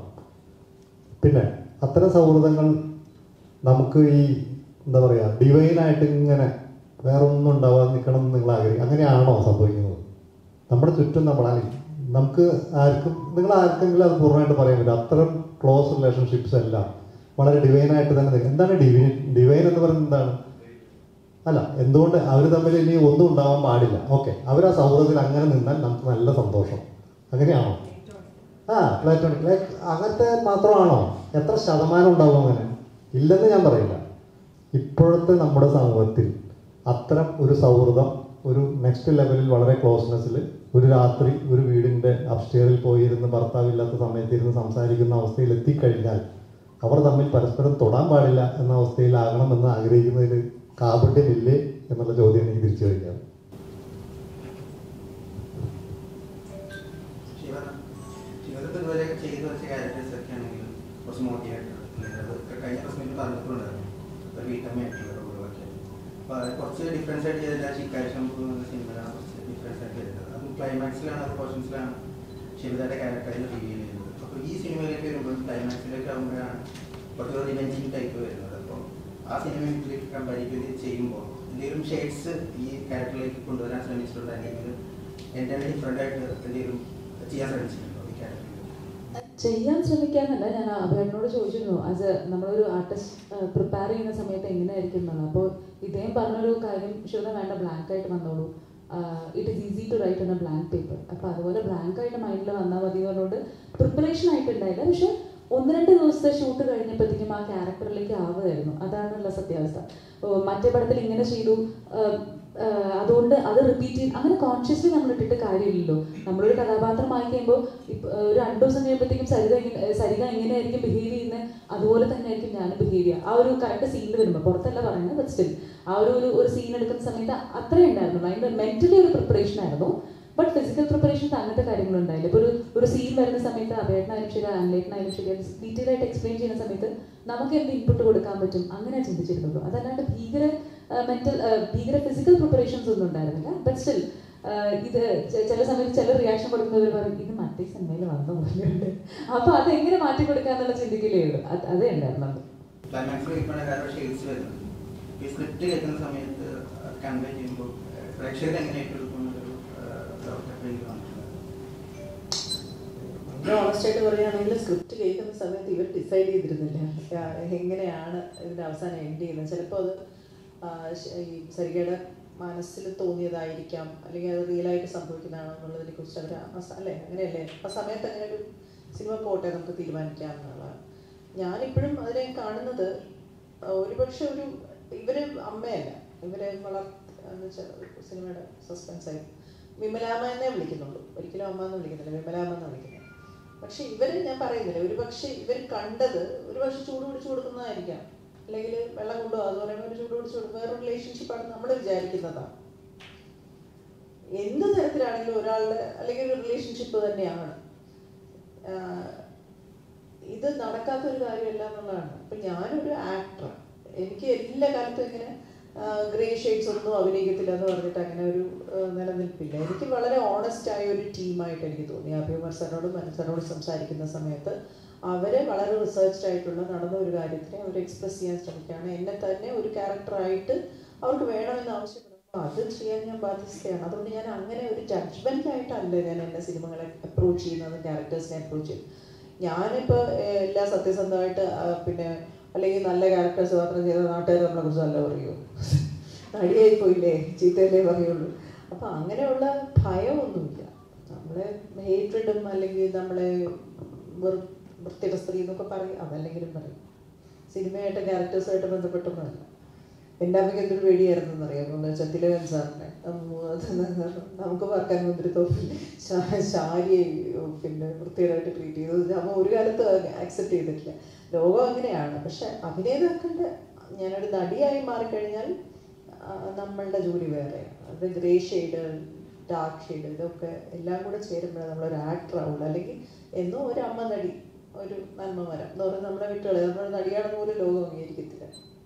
പിന്നെ അത്തരം സൗഹൃദങ്ങൾ നമുക്ക് ഈ എന്താ പറയുക ഡിവൈനായിട്ട് ഇങ്ങനെ വേറെ ഒന്നും ഉണ്ടാവാതെ നിൽക്കണം എന്ന് നിങ്ങൾ ആഗ്രഹിക്കും അങ്ങനെയാണോ സംഭവിക്കുന്നത് നമ്മുടെ ചുറ്റും നമ്മൾ അല്ലെങ്കിൽ നമുക്ക് ആർക്കും നിങ്ങൾ ആർക്കെങ്കിലും അത് പൂർണ്ണമായിട്ട് പറയാൻ പറ്റില്ല അത്തരം ക്ലോസ് റിലേഷൻഷിപ്സ് എല്ലാം വളരെ ഡിവൈനായിട്ട് തന്നെ നിൽക്കും എന്താണ് ഡിവൈൻ ഡിവൈൻ എന്ന് പറയുന്നത് എന്താണ് അല്ല എന്തുകൊണ്ട് അവർ തമ്മിൽ ഇനി ഒന്നും ഉണ്ടാവാൻ പാടില്ല ഓക്കെ അവർ ആ സൗഹൃദത്തിൽ അങ്ങനെ നിന്നാൽ നമുക്ക് നല്ല സന്തോഷം അങ്ങനെയാണോ ആ പ്ലാറ്റോണിക് ലൈക്ക് അങ്ങനത്തെ മാത്രമാണോ എത്ര ശതമാനം ഉണ്ടാവും അങ്ങനെ ഇല്ലെന്ന് ഞാൻ പറയില്ല ഇപ്പോഴത്തെ നമ്മുടെ സമൂഹത്തിൽ അത്തരം ഒരു സൗഹൃദം ഒരു നെക്സ്റ്റ് ലെവലിൽ വളരെ ക്ലോസ്നെസ്സിൽ ഒരു രാത്രി ഒരു വീടിൻ്റെ അപ്സ്റ്റെയറിൽ പോയിരുന്ന് ഭർത്താവില്ലാത്ത സമയത്ത് ഇരുന്ന് സംസാരിക്കുന്ന അവസ്ഥയിൽ എത്തിക്കഴിഞ്ഞാൽ അവർ തമ്മിൽ പരസ്പരം തൊടാൻ പാടില്ല എന്ന അവസ്ഥയിലാകണമെന്ന് ആഗ്രഹിക്കുന്നതിൽ കാപട്യമില്ലേ എന്നുള്ള ചോദ്യം എനിക്ക് തിരിച്ചു വരികയാണ് ശിവ ശിവദത്ത് ഇതുവരെ ചെയ്തു വെച്ച ക്യാരക്ടേഴ്സ് ഒക്കെ ആണെങ്കിലും കുറച്ച് മോട്ടിവേറ്റഡ് അതൊക്കെ കഴിഞ്ഞ പ്രശ്നത്തിൽ പറഞ്ഞിട്ടുണ്ടായിരുന്നു ഒരു വീട്ടമ്മയായിട്ടുള്ള റോളുകളൊക്കെ അപ്പോൾ അത് കുറച്ച് ഡിഫറൻസ് ആയിട്ട് ചെയ്തില്ല ശിക്കാരി ശംഭു എന്ന സിനിമയിലാണ് കുറച്ച് ഡിഫറൻസ് ആയിട്ട് ചെയ്തത് അതും ക്ലൈമാക്സിലാണ് അത് പോർഷൻസിലാണ് ശിവദയുടെ ക്യാരക്ടറിൽ റിവീൽ ചെയ്യുന്നത് അപ്പോൾ ഈ സിനിമയിലേക്ക് വരുമ്പോൾ ക്ലൈമാക്സിലേക്ക് ആകുമ്പോഴാണ് കുറച്ചുകൂടെ റിവെഞ്ചിങ് ടൈപ്പ് വരുന്നത് അപ്പോൾ ആ സിനിമയിലേക്ക് കമ്പാരിറ്റീവ് ചെയ്യുമ്പോൾ എന്തെങ്കിലും ഷെയ്ഡ്സ് ഈ ക്യാരക്ടറിലേക്ക് കൊണ്ടുവരാൻ ശ്രമിച്ചിട്ടുണ്ടോ അല്ലെങ്കിൽ എൻ്റെ ഡിഫറെൻ്റ് ആയിട്ട് എന്തെങ്കിലും ചെയ്യാൻ ശ്രമിച്ചിട്ടുണ്ടോ ഈ ക്യാരക്ടറിൽ ചെയ്യാൻ ശ്രമിക്കാനല്ല ഞാൻ അഭയനോട് ചോദിച്ചിരുന്നു ആസ് എ നമ്മളൊരു ആർട്ടിസ്റ്റ് പ്രിപ്പയർ ചെയ്യുന്ന സമയത്ത് എങ്ങനെയായിരിക്കും എന്നുള്ളത് അപ്പോൾ ഇദ്ദേഹം പറഞ്ഞൊരു കാര്യം ശിവന വേണ്ട ബ്ലാങ്ക് ആയിട്ട് വന്നോളൂ it is easy to write on a blank paper അപ്പോൾ അതുപോലെ ബ്ലാങ്ക് ആയിട്ട് മൈൻഡിൽ വന്നാൽ മതി പറഞ്ഞുകൊണ്ട് പ്രിപ്പറേഷൻ ആയിട്ടുണ്ടായില്ല പക്ഷെ ഒന്ന് രണ്ട് ദിവസത്തെ ഷൂട്ട് കഴിഞ്ഞപ്പോഴത്തേക്കും ആ ക്യാരക്ടറിലേക്ക് ആവുമായിരുന്നു അതാണുള്ള സത്യാവസ്ഥ ഓ, മറ്റേ പടത്തിൽ ഇങ്ങനെ ചെയ്തു ആഹ്, ആഹ്, അതുകൊണ്ട് അത് റിപ്പീറ്റ് ചെയ്ത് അങ്ങനെ കോൺഷ്യസ്ലി നമ്മൾ ഇട്ടിട്ട് കാര്യമില്ലല്ലോ നമ്മളൊരു കഥാപാത്രമായി കഴിയുമ്പോൾ ഇപ്പ- ഒരു രണ്ട് ദിവസം കഴിയുമ്പോഴത്തേക്കും സരിത എങ്ങനെ സരിത എങ്ങനെയായിരിക്കും ബിഹേവ് ചെയ്യുന്നത് അതുപോലെ തന്നെ ആയിരിക്കും ഞാൻ ബിഹേവ് ചെയ്യുക ആ ഒരു കറക്റ്റ് സീനിൽ വരുമ്പോൾ പുറത്തല്ല പറയുന്നത് ബട്ട് സ്റ്റിൽ ആ ഒരു ഒരു ഒരു സീൻ എടുക്കുന്ന സമയത്ത് അത്രേ ഉണ്ടായിരുന്നു അതിൻ്റെ മെന്റലി ഒരു പ്രിപ്പറേഷൻ ആയിരുന്നു ബട്ട് ഫിസിക്കൽ പ്രിപ്പറേഷൻസ് അങ്ങനത്തെ കാര്യങ്ങളുണ്ടായില്ല ഇപ്പോൾ ഒരു ഒരു സീൻ വരുന്ന സമയത്ത് അഭേട്ടനായാലും ശരി ആൻലേട്ടനായാലും ശരി ഡീറ്റെയിൽ ആയിട്ട് എക്സ്പ്ലെയിൻ ചെയ്യുന്ന സമയത്ത് നമുക്ക് എന്ത് ഇൻപുട്ട് കൊടുക്കാൻ പറ്റും അങ്ങനെ ചിന്തിച്ചിരുന്നുള്ളൂ അതല്ലാണ്ട് ഭീകര മെന്റൽ ഭീകര ഫിസിക്കൽ പ്രിപ്പറേഷൻസ് ഒന്നും ഉണ്ടായിരുന്നില്ല ബട്ട് സ്റ്റിൽ ഇത് ചെ- ചില സമയത്ത് ചില റിയാക്ഷൻ കൊടുക്കുന്നവർ പറയും ഇത് മറ്റേ സിനിമയിൽ വന്ന പോലെയുണ്ട് അപ്പൊ അതെങ്ങനെ മാറ്റി കൊടുക്കാന്നുള്ള ചിന്തിക്കലേ ഉള്ളൂ അത് അതേ ഉണ്ടായിരുന്നുള്ളൂ ക്ലൈമാക്സിൽ കേൾക്കുന്ന കാരണം ഷെയ്ഡ്സ് വരുന്നത് ഈ സ്ക്രിപ്റ്റ് കേൾക്കുന്ന സമയത്ത് കൺവേ ചെയ്യുമ്പോൾ പ്രേക്ഷകർ എങ്ങനെ ഏറ്റെടുക്കുന്നൊരു ഡൗട്ടൊക്കെ എനിക്ക് വന്നിട്ടുണ്ട് വളരെ ഓണസ്റ്റ് ആയിട്ട് പറയുകയാണെങ്കിൽ സ്ക്രിപ്റ്റ് കേൾക്കുന്ന സമയത്ത് ഇവർ ഡിസൈഡ് ചെയ്തിരുന്നില്ല ആ, എങ്ങനെയാണ് ഇതിന്റെ അവസാനം എൻഡ് ചെയ്യുന്നത് ചിലപ്പോൾ അത് ആ, ശ- ഈ സരികയുടെ മനസ്സിൽ തോന്നിയതായിരിക്കാം അല്ലെങ്കിൽ അത് റിയലായിട്ട് സംഭവിക്കുന്നതാണോ എന്നുള്ളതിനെ കുറിച്ച് അവർ അല്ലേ അങ്ങനെയല്ലേ ആ സമയത്ത് അങ്ങനെ ഒരു സിനിമ പോട്ടെ നമുക്ക് തീരുമാനിക്കാം എന്നുള്ളതാണ് ഞാനിപ്പോഴും അതിനെ കാണുന്നത് ആ, ഒരുപക്ഷെ ഒരു ഇവര് അമ്മയല്ല ഇവരെ വളർ എന്ന് വെച്ചാൽ സിനിമയുടെ സസ്പെൻസ് ആയി വിമലാമ്മ എന്നേ വിളിക്കുന്നുള്ളൂ ഒരിക്കലും അമ്മ എന്ന് വിളിക്കുന്നില്ല വിമലാമ്മ എന്ന് വിളിക്കുന്നത് പക്ഷെ ഇവര് ഞാൻ പറയുന്നില്ല ഒരു പക്ഷെ ഇവർ കണ്ടത് ഒരു പക്ഷെ ചൂട് പിടിച്ചു കൊടുക്കുന്നതായിരിക്കാം അല്ലെങ്കിൽ വെള്ളം കൊണ്ടുപോകുക അത് പറയുമ്പോൾ ഒരു ചൂട് പിടിച്ചു കൊടുക്കുക വേറെ റിലേഷൻഷിപ്പാണ് നമ്മൾ വിചാരിക്കുന്നതാണ് എന്ത് തരത്തിലാണെങ്കിലും ഒരാളുടെ അല്ലെങ്കിൽ ഒരു റിലേഷൻഷിപ്പ് തന്നെയാണ് ആഹ് ഇത് നടക്കാത്ത ഒരു കാര്യമല്ല എന്നുള്ളതാണ് ഇപ്പൊ ഞാനൊരു ആക്ടർ എനിക്ക് എല്ലാ കാലത്തും ഇങ്ങനെ ഗ്രേ ഷെയ്ഡ്സ് ഒന്നും അഭിനയിക്കത്തില്ല എന്ന് പറഞ്ഞിട്ട് അങ്ങനെ ഒരു ആഹ് നിലനിൽപ്പില്ല എനിക്ക് വളരെ ഓണസ്റ്റ് ആയ ഒരു ടീമായിട്ട് എനിക്ക് തോന്നി അഭിമർ സാറിനോടും മനു സാറിനോടും സംസാരിക്കുന്ന സമയത്ത് അവരെ വളരെ റിസർച്ച്ഡ് ആയിട്ടുള്ള നടന്ന ഒരു കാര്യത്തിനെ അവർ എക്സ്പ്രസ് ചെയ്യാൻ ശ്രമിക്കുകയാണ് എന്നെ തന്നെ ഒരു ക്യാരക്ടറായിട്ട് അവർക്ക് വേണമെന്ന് ആവശ്യപ്പെടുമ്പോൾ അത് ചെയ്യാൻ ഞാൻ ബാധ്യസ്ഥയാണ് അതുകൊണ്ട് ഞാൻ അങ്ങനെ ഒരു ജഡ്ജ്മെന്റ് ആയിട്ടല്ല ഞാൻ എൻ്റെ സിനിമകളെ അപ്രോച്ച് ചെയ്യുന്നത് ക്യാരക്ടേഴ്സിനെ അപ്രോച്ച് ചെയ്യുന്നത് ഞാനിപ്പോൾ എല്ലാ സത്യസന്ധമായിട്ട് ആ, പിന്നെ അല്ലെങ്കിൽ നല്ല ക്യാരക്ടേഴ്സ് മാത്രം ചെയ്ത നാട്ടുകാർ നമ്മളെ കുറിച്ച് നല്ല പറയുമോ നടിയായി പോയില്ലേ ചീത്തയല്ലേ പറയുള്ളൂ അപ്പം അങ്ങനെയുള്ള ഭയമൊന്നുമില്ല നമ്മളെ ഹേറ്റ്രഡും അല്ലെങ്കിൽ നമ്മളെ വെറു വൃത്തിയുടെ സ്ത്രീ എന്നൊക്കെ പറയും അതല്ലെങ്കിലും പറയും സിനിമയായിട്ട് ക്യാരക്ടേഴ്സുമായിട്ട് ബന്ധപ്പെട്ടൊന്നുമല്ല എൻ്റെ അമ്മയ്ക്ക് എന്തൊരു പേടിയായിരുന്നു എന്നറിയാമോ എന്ന് വെച്ചാൽ തിലകൻ സാറിനെ അമ്മോ, അത് നമുക്ക് പറക്കാൻ മുന്തിരി തോപ്പിൽ ശാരിയെ പിന്നെ വൃത്തികരമായിട്ട് ട്രീറ്റ് ചെയ്തു അമ്മ ഒരു കാലത്ത് ആക്സെപ്റ്റ് ചെയ്തിട്ടില്ല ലോകം അങ്ങനെയാണ് പക്ഷെ അഭിനേതാക്കളുടെ ഞാനൊരു നടിയായി മാറിക്കഴിഞ്ഞാൽ ആ, നമ്മളുടെ ജോലി വേറെയാണ് അത് ഗ്രേ ഷെയ്ഡ് ഡാർക്ക് ഷെയ്ഡ് ഇതൊക്കെ എല്ലാം കൂടെ ചേരുമ്പോഴേ നമ്മളൊരു ആക്ടർ ആവുള്ളൂ അല്ലെങ്കിൽ എന്നോ ഒരു അമ്മ നടി ഒരു നന്മ മരം എന്ന് പറഞ്ഞാൽ നമ്മളെ വിട്ടുകളെ നമ്മുടെ നടിയാണെന്ന് പോലും ലോകം അംഗീകരിക്കത്തില്ല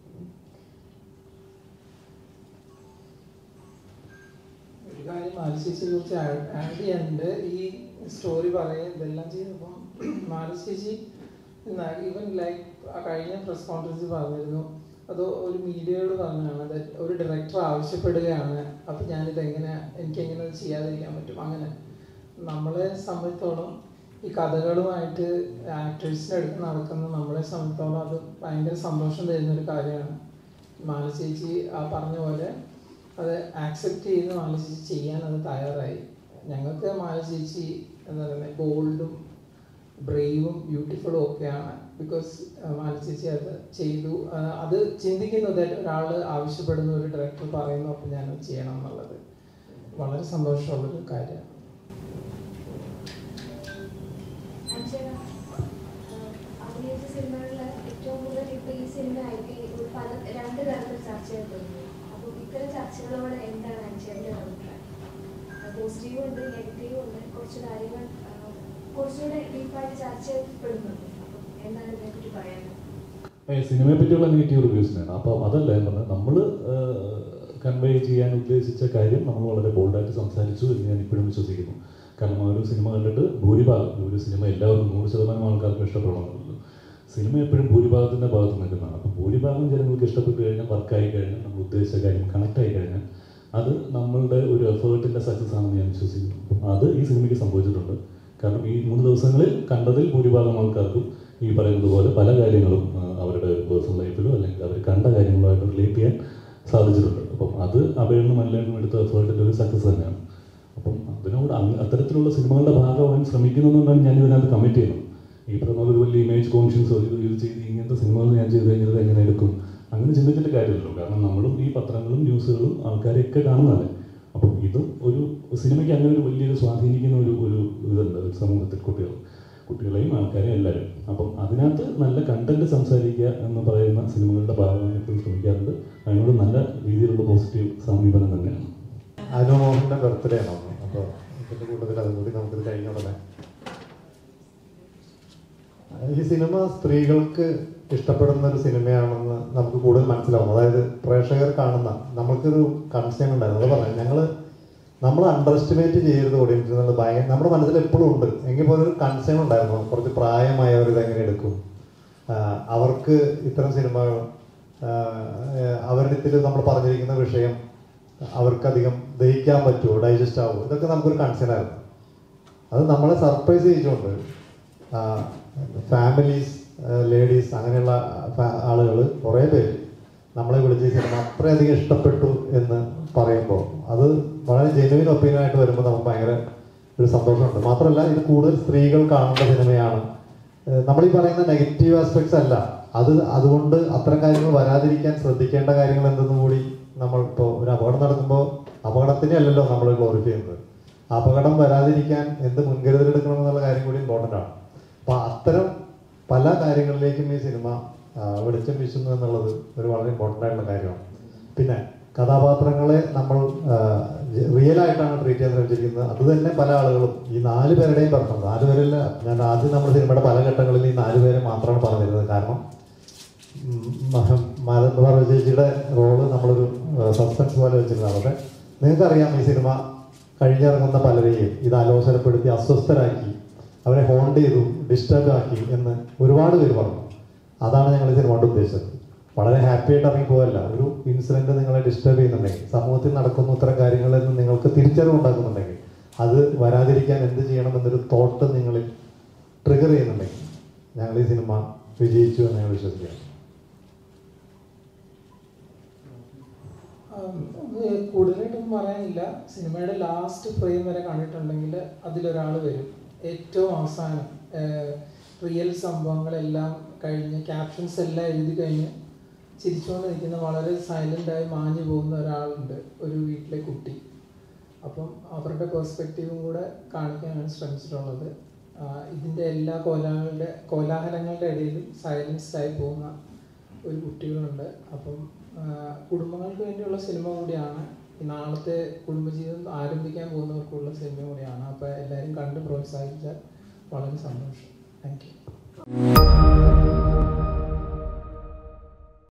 ഒരു കാര്യം മാലശേഷിയെ കുറിച്ച് ആഡ് ചെയ്യാനുണ്ട് ഈ സ്റ്റോറി പറയുക ഇതെല്ലാം ചെയ്തപ്പം മാലശേഷി ഈവൻ ലൈക്ക് കഴിഞ്ഞ പ്രസ് കോൺഫറൻസിൽ പറഞ്ഞിരുന്നു അത് ഒരു മീഡിയയോട് പറഞ്ഞാണ് അത് ഒരു ഡയറക്ടർ ആവശ്യപ്പെടുകയാണ് അപ്പം ഞാനിത് എങ്ങനെ എനിക്ക് എങ്ങനെ അത് ചെയ്യാതിരിക്കാൻ പറ്റും അങ്ങനെ നമ്മളെ സംബന്ധിച്ചോളം ഈ കഥകളുമായിട്ട് ആക്ടേഴ്സിൻ്റെ അടുത്ത് നടക്കുന്ന നമ്മളെ സംബന്ധിച്ചോളം അത് ഭയങ്കര സന്തോഷം തരുന്ന ഒരു കാര്യമാണ് മാലചേച്ചി ആ പറഞ്ഞ പോലെ അത് ആക്സെപ്റ്റ് ചെയ്ത് മാലചേച്ചി ചെയ്യാൻ അത് തയ്യാറായി ഞങ്ങൾക്ക് മാലചേച്ചി എന്താ പറയുന്നത് ബോൾഡും ബ്രേവും ബ്യൂട്ടിഫുള്ളും ഒക്കെയാണ് ബിക്കോസ് മാലചേച്ചി അത് ചെയ്തു ആ, അത് ചിന്തിക്കുന്നത് ഒരാൾ ആവശ്യപ്പെടുന്ന ഒരു ഡയറക്ടർ പറയുന്നു അപ്പം ഞാനത് ചെയ്യണം എന്നുള്ളത് വളരെ സന്തോഷമുള്ളൊരു കാര്യമാണ് അഞ്ചന അഭിനയിച്ച സിനിമകളിൽ ഏറ്റവും കൂടുതൽ ഇപ്പൊ ഈ സിനിമ ആയിട്ട് ഒരു പല രണ്ട് തരത്തിൽ ചർച്ച ചെയ്യപ്പെടുന്നു അപ്പോൾ ഇത്തരം ചർച്ചകളോട് എന്താണ് അഞ്ചേന്റെ അഭിപ്രായം പോസിറ്റീവും ഉണ്ട് നെഗറ്റീവും ഉണ്ട് കുറച്ച് കാര്യങ്ങൾ ആ, കുറച്ചുകൂടെ ഡീപ്പായിട്ട് ചർച്ച ചെയ്യപ്പെടുന്നുണ്ട് അപ്പം എന്താണ് ഇതിനെപ്പറ്റി പറയാനുള്ളത് ഏ, സിനിമയെ പറ്റിയുള്ള നെഗറ്റീവ് റിവ്യൂസിനാണ് അപ്പോൾ അതല്ല ഞാൻ പറഞ്ഞത് നമ്മൾ കൺവേ ചെയ്യാൻ ഉദ്ദേശിച്ച കാര്യം നമ്മൾ വളരെ ബോൾഡായിട്ട് സംസാരിച്ചു എന്ന് ഞാൻ ഇപ്പോഴും വിശ്വസിക്കുന്നു കാരണം ആ ഒരു സിനിമ കണ്ടിട്ട് ഭൂരിഭാഗം ഒരു സിനിമ എല്ലാവർക്കും നൂറ് ശതമാനം ആൾക്കാർക്ക് ഇഷ്ടപ്പെടണമെന്നില്ല സിനിമ എപ്പോഴും ഭൂരിഭാഗത്തിൻ്റെ ഭാഗത്ത് നിൽക്കുന്നതാണ് അപ്പോൾ ഭൂരിഭാഗം ജനങ്ങൾക്ക് ഇഷ്ടപ്പെട്ട് കഴിഞ്ഞാൽ വർക്കായി കഴിഞ്ഞാൽ നമ്മൾ ഉദ്ദേശിച്ച കാര്യം കണക്ട് ആയി കഴിഞ്ഞാൽ അത് നമ്മളുടെ ഒരു എഫേർട്ടിൻ്റെ സക്സസ് ആണെന്ന് ഞാൻ വിശ്വസിക്കുന്നു അപ്പം അത് ഈ സിനിമയ്ക്ക് സംഭവിച്ചിട്ടുണ്ട് കാരണം ഈ മൂന്ന് ദിവസങ്ങളിൽ കണ്ടതിൽ ഭൂരിഭാഗം ആൾക്കാർക്കും ഈ പറയുന്നത് പോലെ പല കാര്യങ്ങളും ആ, അവരുടെ പേഴ്സണൽ ലൈഫിലോ അല്ലെങ്കിൽ അവർ കണ്ട കാര്യങ്ങളുമായിട്ട് റിലേറ്റ് ചെയ്യാൻ സാധിച്ചിട്ടുണ്ട് അപ്പം അത് അഭയെന്നും അല്ലെന്നും എടുത്ത എഫേർട്ടിൻ്റെ ഒരു സക്സസ് തന്നെയാണ് അപ്പം അതിനോട് അങ്ങ് അത്തരത്തിലുള്ള സിനിമകളുടെ ഭാഗമാകാൻ ശ്രമിക്കുന്നു എന്നാണ് ഞാൻ ഇതിനകത്ത് കമ്മിറ്റ് ചെയ്യുന്നത് ഈ പറഞ്ഞ പോലെ ഒരു വലിയ ഇമേജ് കോൺഷ്യൻസോ ഇത് ഇത് ചെയ്ത് ഇങ്ങനത്തെ സിനിമകൾ ഞാൻ ചെയ്ത് കഴിഞ്ഞാൽ ഇത് എങ്ങനെ എടുക്കും അങ്ങനെ ചിന്തിച്ചിട്ട് കാര്യമില്ലല്ലോ കാരണം നമ്മളും ഈ പത്രങ്ങളും ന്യൂസുകളും ആൾക്കാരെയൊക്കെ കാണുന്നതല്ലേ അപ്പം ഇത് ഒരു സിനിമയ്ക്ക് അങ്ങനെ ഒരു വലിയൊരു സ്വാധീനിക്കുന്ന ഒരു ഒരു ഇതുണ്ട് ഒരു സമൂഹത്തിൽ കുട്ടികൾ കുട്ടികളെയും ആൾക്കാരെയും എല്ലാവരും അപ്പം അതിനകത്ത് നല്ല കണ്ടന്റ് സംസാരിക്കുക എന്ന് പറയുന്ന സിനിമകളുടെ ഭാഗമായി എപ്പോഴും ശ്രമിക്കാറുണ്ട് അതിനോട് നല്ല രീതിയിലുള്ള പോസിറ്റീവ് സമീപനം തന്നെയാണ് അനുമോഹന്റെ ബർത്ത്ഡേ ആണ് അന്ന് അപ്പോൾ ഇതിന്റെ കൂട്ടത്തിൽ അതും കൂടി നമുക്കിത് കഴിഞ്ഞ ഉടനെ ഈ സിനിമ സ്ത്രീകൾക്ക് ഇഷ്ടപ്പെടുന്ന ഒരു സിനിമയാണെന്ന് നമുക്ക് കൂടുതൽ മനസ്സിലാവും അതായത് പ്രേക്ഷകർ കാണുന്ന നമുക്കൊരു കൺസേൺ ഉണ്ടായിരുന്നു അത് പറഞ്ഞു ഞങ്ങൾ നമ്മൾ അണ്ടർ എസ്റ്റിമേറ്റ് ചെയ്യരുത് ഓഡിയൻസ് എന്നുള്ളത് ഭയങ്കര നമ്മുടെ മനസ്സിൽ എപ്പോഴും ഉണ്ട് എങ്കിൽ പോലും ഒരു കൺസേൺ ഉണ്ടായിരുന്നു കുറച്ച് പ്രായമായവർ ഇതെങ്ങനെ എടുക്കും ആഹ് അവർക്ക് ഇത്തരം സിനിമകൾ ആഹ് അവരുടെ ഇതിൽ നമ്മൾ പറഞ്ഞിരിക്കുന്ന വിഷയം അവർക്കധികം ദഹിക്കാൻ പറ്റുമോ ഡൈജസ്റ്റ് ആവുമോ ഇതൊക്കെ നമുക്കൊരു കൺസേൺ ആയിരുന്നു അത് നമ്മളെ സർപ്രൈസ് ചെയ്യിച്ചുകൊണ്ട് ഫാമിലീസ് ലേഡീസ് അങ്ങനെയുള്ള ആളുകൾ കുറേ പേര് നമ്മളെ വിളിച്ച് ഈ സിനിമ അത്രയധികം ഇഷ്ടപ്പെട്ടു എന്ന് പറയുമ്പോൾ അത് വളരെ ജെനുവിൻ ഒപ്പീനിയൻ ആയിട്ട് വരുമ്പോൾ നമുക്ക് ഭയങ്കര ഒരു സന്തോഷമുണ്ട് മാത്രമല്ല ഇത് കൂടുതൽ സ്ത്രീകൾ കാണേണ്ട സിനിമയാണ് ഏഹ് നമ്മൾ ഈ പറയുന്ന നെഗറ്റീവ് ആസ്പെക്ട്സ് അല്ല അത് അതുകൊണ്ട് അത്തരം കാര്യങ്ങൾ വരാതിരിക്കാൻ ശ്രദ്ധിക്കേണ്ട കാര്യങ്ങൾ എന്തെന്ന് കൂടി നമ്മൾ ഇപ്പോൾ ഒരു അപകടം നടക്കുമ്പോൾ അപകടത്തിനെ അല്ലല്ലോ നമ്മൾ ഗ്ലോറിഫൈ ചെയ്യുന്നത് അപകടം വരാതിരിക്കാൻ എന്ത് മുൻകരുതൽ എടുക്കണം എന്നുള്ള കാര്യം കൂടി ഇമ്പോർട്ടൻ്റ് ആണ് അപ്പോൾ അത്തരം പല കാര്യങ്ങളിലേക്കും ഈ സിനിമ ആ, വെളിച്ചം വീശുന്നു എന്നുള്ളത് ഒരു വളരെ ഇമ്പോർട്ടൻ്റ് ആയിട്ടുള്ള കാര്യമാണ് പിന്നെ കഥാപാത്രങ്ങളെ നമ്മൾ റിയൽ ആയിട്ടാണ് ട്രീറ്റ് ചെയ്യാൻ ശ്രമിച്ചിരിക്കുന്നത് അത് തന്നെ പല ആളുകളും ഈ നാല് പേരുടെയും പറഞ്ഞു നാല് പേരല്ല ഞാൻ ആദ്യം നമ്മുടെ സിനിമയുടെ പല ഘട്ടങ്ങളിൽ ഈ നാല് പേരെ മാത്രമാണ് പറഞ്ഞിരുന്നത് കാരണം മലബാർ ചേച്ചിയുടെ റോള് നമ്മളൊരു സസ്പെൻസ് പോലെ വെച്ചിരുന്നതാണ് പക്ഷെ നിങ്ങൾക്കറിയാം ഈ സിനിമ കഴിഞ്ഞിറങ്ങുന്ന പലരെയും ഇത് ആലോചനപ്പെടുത്തി അസ്വസ്ഥരാക്കി അവരെ ഹോണ്ട് ചെയ്തു ഡിസ്റ്റർബ് ആക്കി എന്ന് ഒരുപാട് പേര് പറഞ്ഞു അതാണ് ഞങ്ങൾ ഈ സിനിമ കൊണ്ട് ഉദ്ദേശിച്ചത് വളരെ ഹാപ്പി ആയിട്ട് ഇറങ്ങി പോകല്ല ഒരു ഇൻസിഡന്റ് നിങ്ങളെ ഡിസ്റ്റർബ് ചെയ്യുന്നുണ്ടെങ്കിൽ സമൂഹത്തിൽ നടക്കുന്ന ഇത്തരം കാര്യങ്ങളിൽ നിന്ന് നിങ്ങൾക്ക് തിരിച്ചറിവ് ഉണ്ടാക്കുന്നുണ്ടെങ്കിൽ അത് വരാതിരിക്കാൻ എന്ത് ചെയ്യണം എന്നൊരു തോട്ട് നിങ്ങളിൽ ട്രിഗർ ചെയ്യുന്നുണ്ടെങ്കിൽ ഞങ്ങൾ ഈ സിനിമ വിജയിച്ചു എന്ന് ഞങ്ങൾ വിശ്വസിക്കുകയാണ് ആം, ഇത് കൂടുതലായിട്ടൊന്നും പറയാനില്ല സിനിമയുടെ ലാസ്റ്റ് ഫ്രെയിം വരെ കണ്ടിട്ടുണ്ടെങ്കിൽ അതിലൊരാൾ വരും ഏറ്റവും അവസാനം റിയൽ സംഭവങ്ങളെല്ലാം കഴിഞ്ഞ് ക്യാപ്ഷൻസ് എല്ലാം എഴുതി കഴിഞ്ഞ് ചിരിച്ചുകൊണ്ട് നിൽക്കുന്ന വളരെ സൈലൻ്റായി മാഞ്ഞു പോകുന്ന ഒരാളുണ്ട് ഒരു വീട്ടിലെ കുട്ടി അപ്പം അവരുടെ പെർസ്പെക്റ്റീവും കൂടെ കാണിക്കാനാണ് ശ്രമിച്ചിട്ടുള്ളത് ആഹ് ഇതിൻ്റെ എല്ലാ കോലാഹലങ്ങളുടെ കോലാഹലങ്ങളുടെ ഇടയിലും സൈലൻസ്ഡ് ആയി പോകുന്ന ഒരു കുട്ടികളുണ്ട് അപ്പം ആഹ് കുടുംബങ്ങൾക്ക് വേണ്ടിയുള്ള സിനിമ കൂടിയാണ് ഈ നാളത്തെ കുടുംബജീവിതം ആരംഭിക്കാൻ പോകുന്നവർക്കുള്ള സിനിമ കൂടിയാണ് അപ്പോൾ എല്ലാവരും കണ്ട് പ്രോത്സാഹിച്ചാൽ വളരെ സന്തോഷം താങ്ക് യു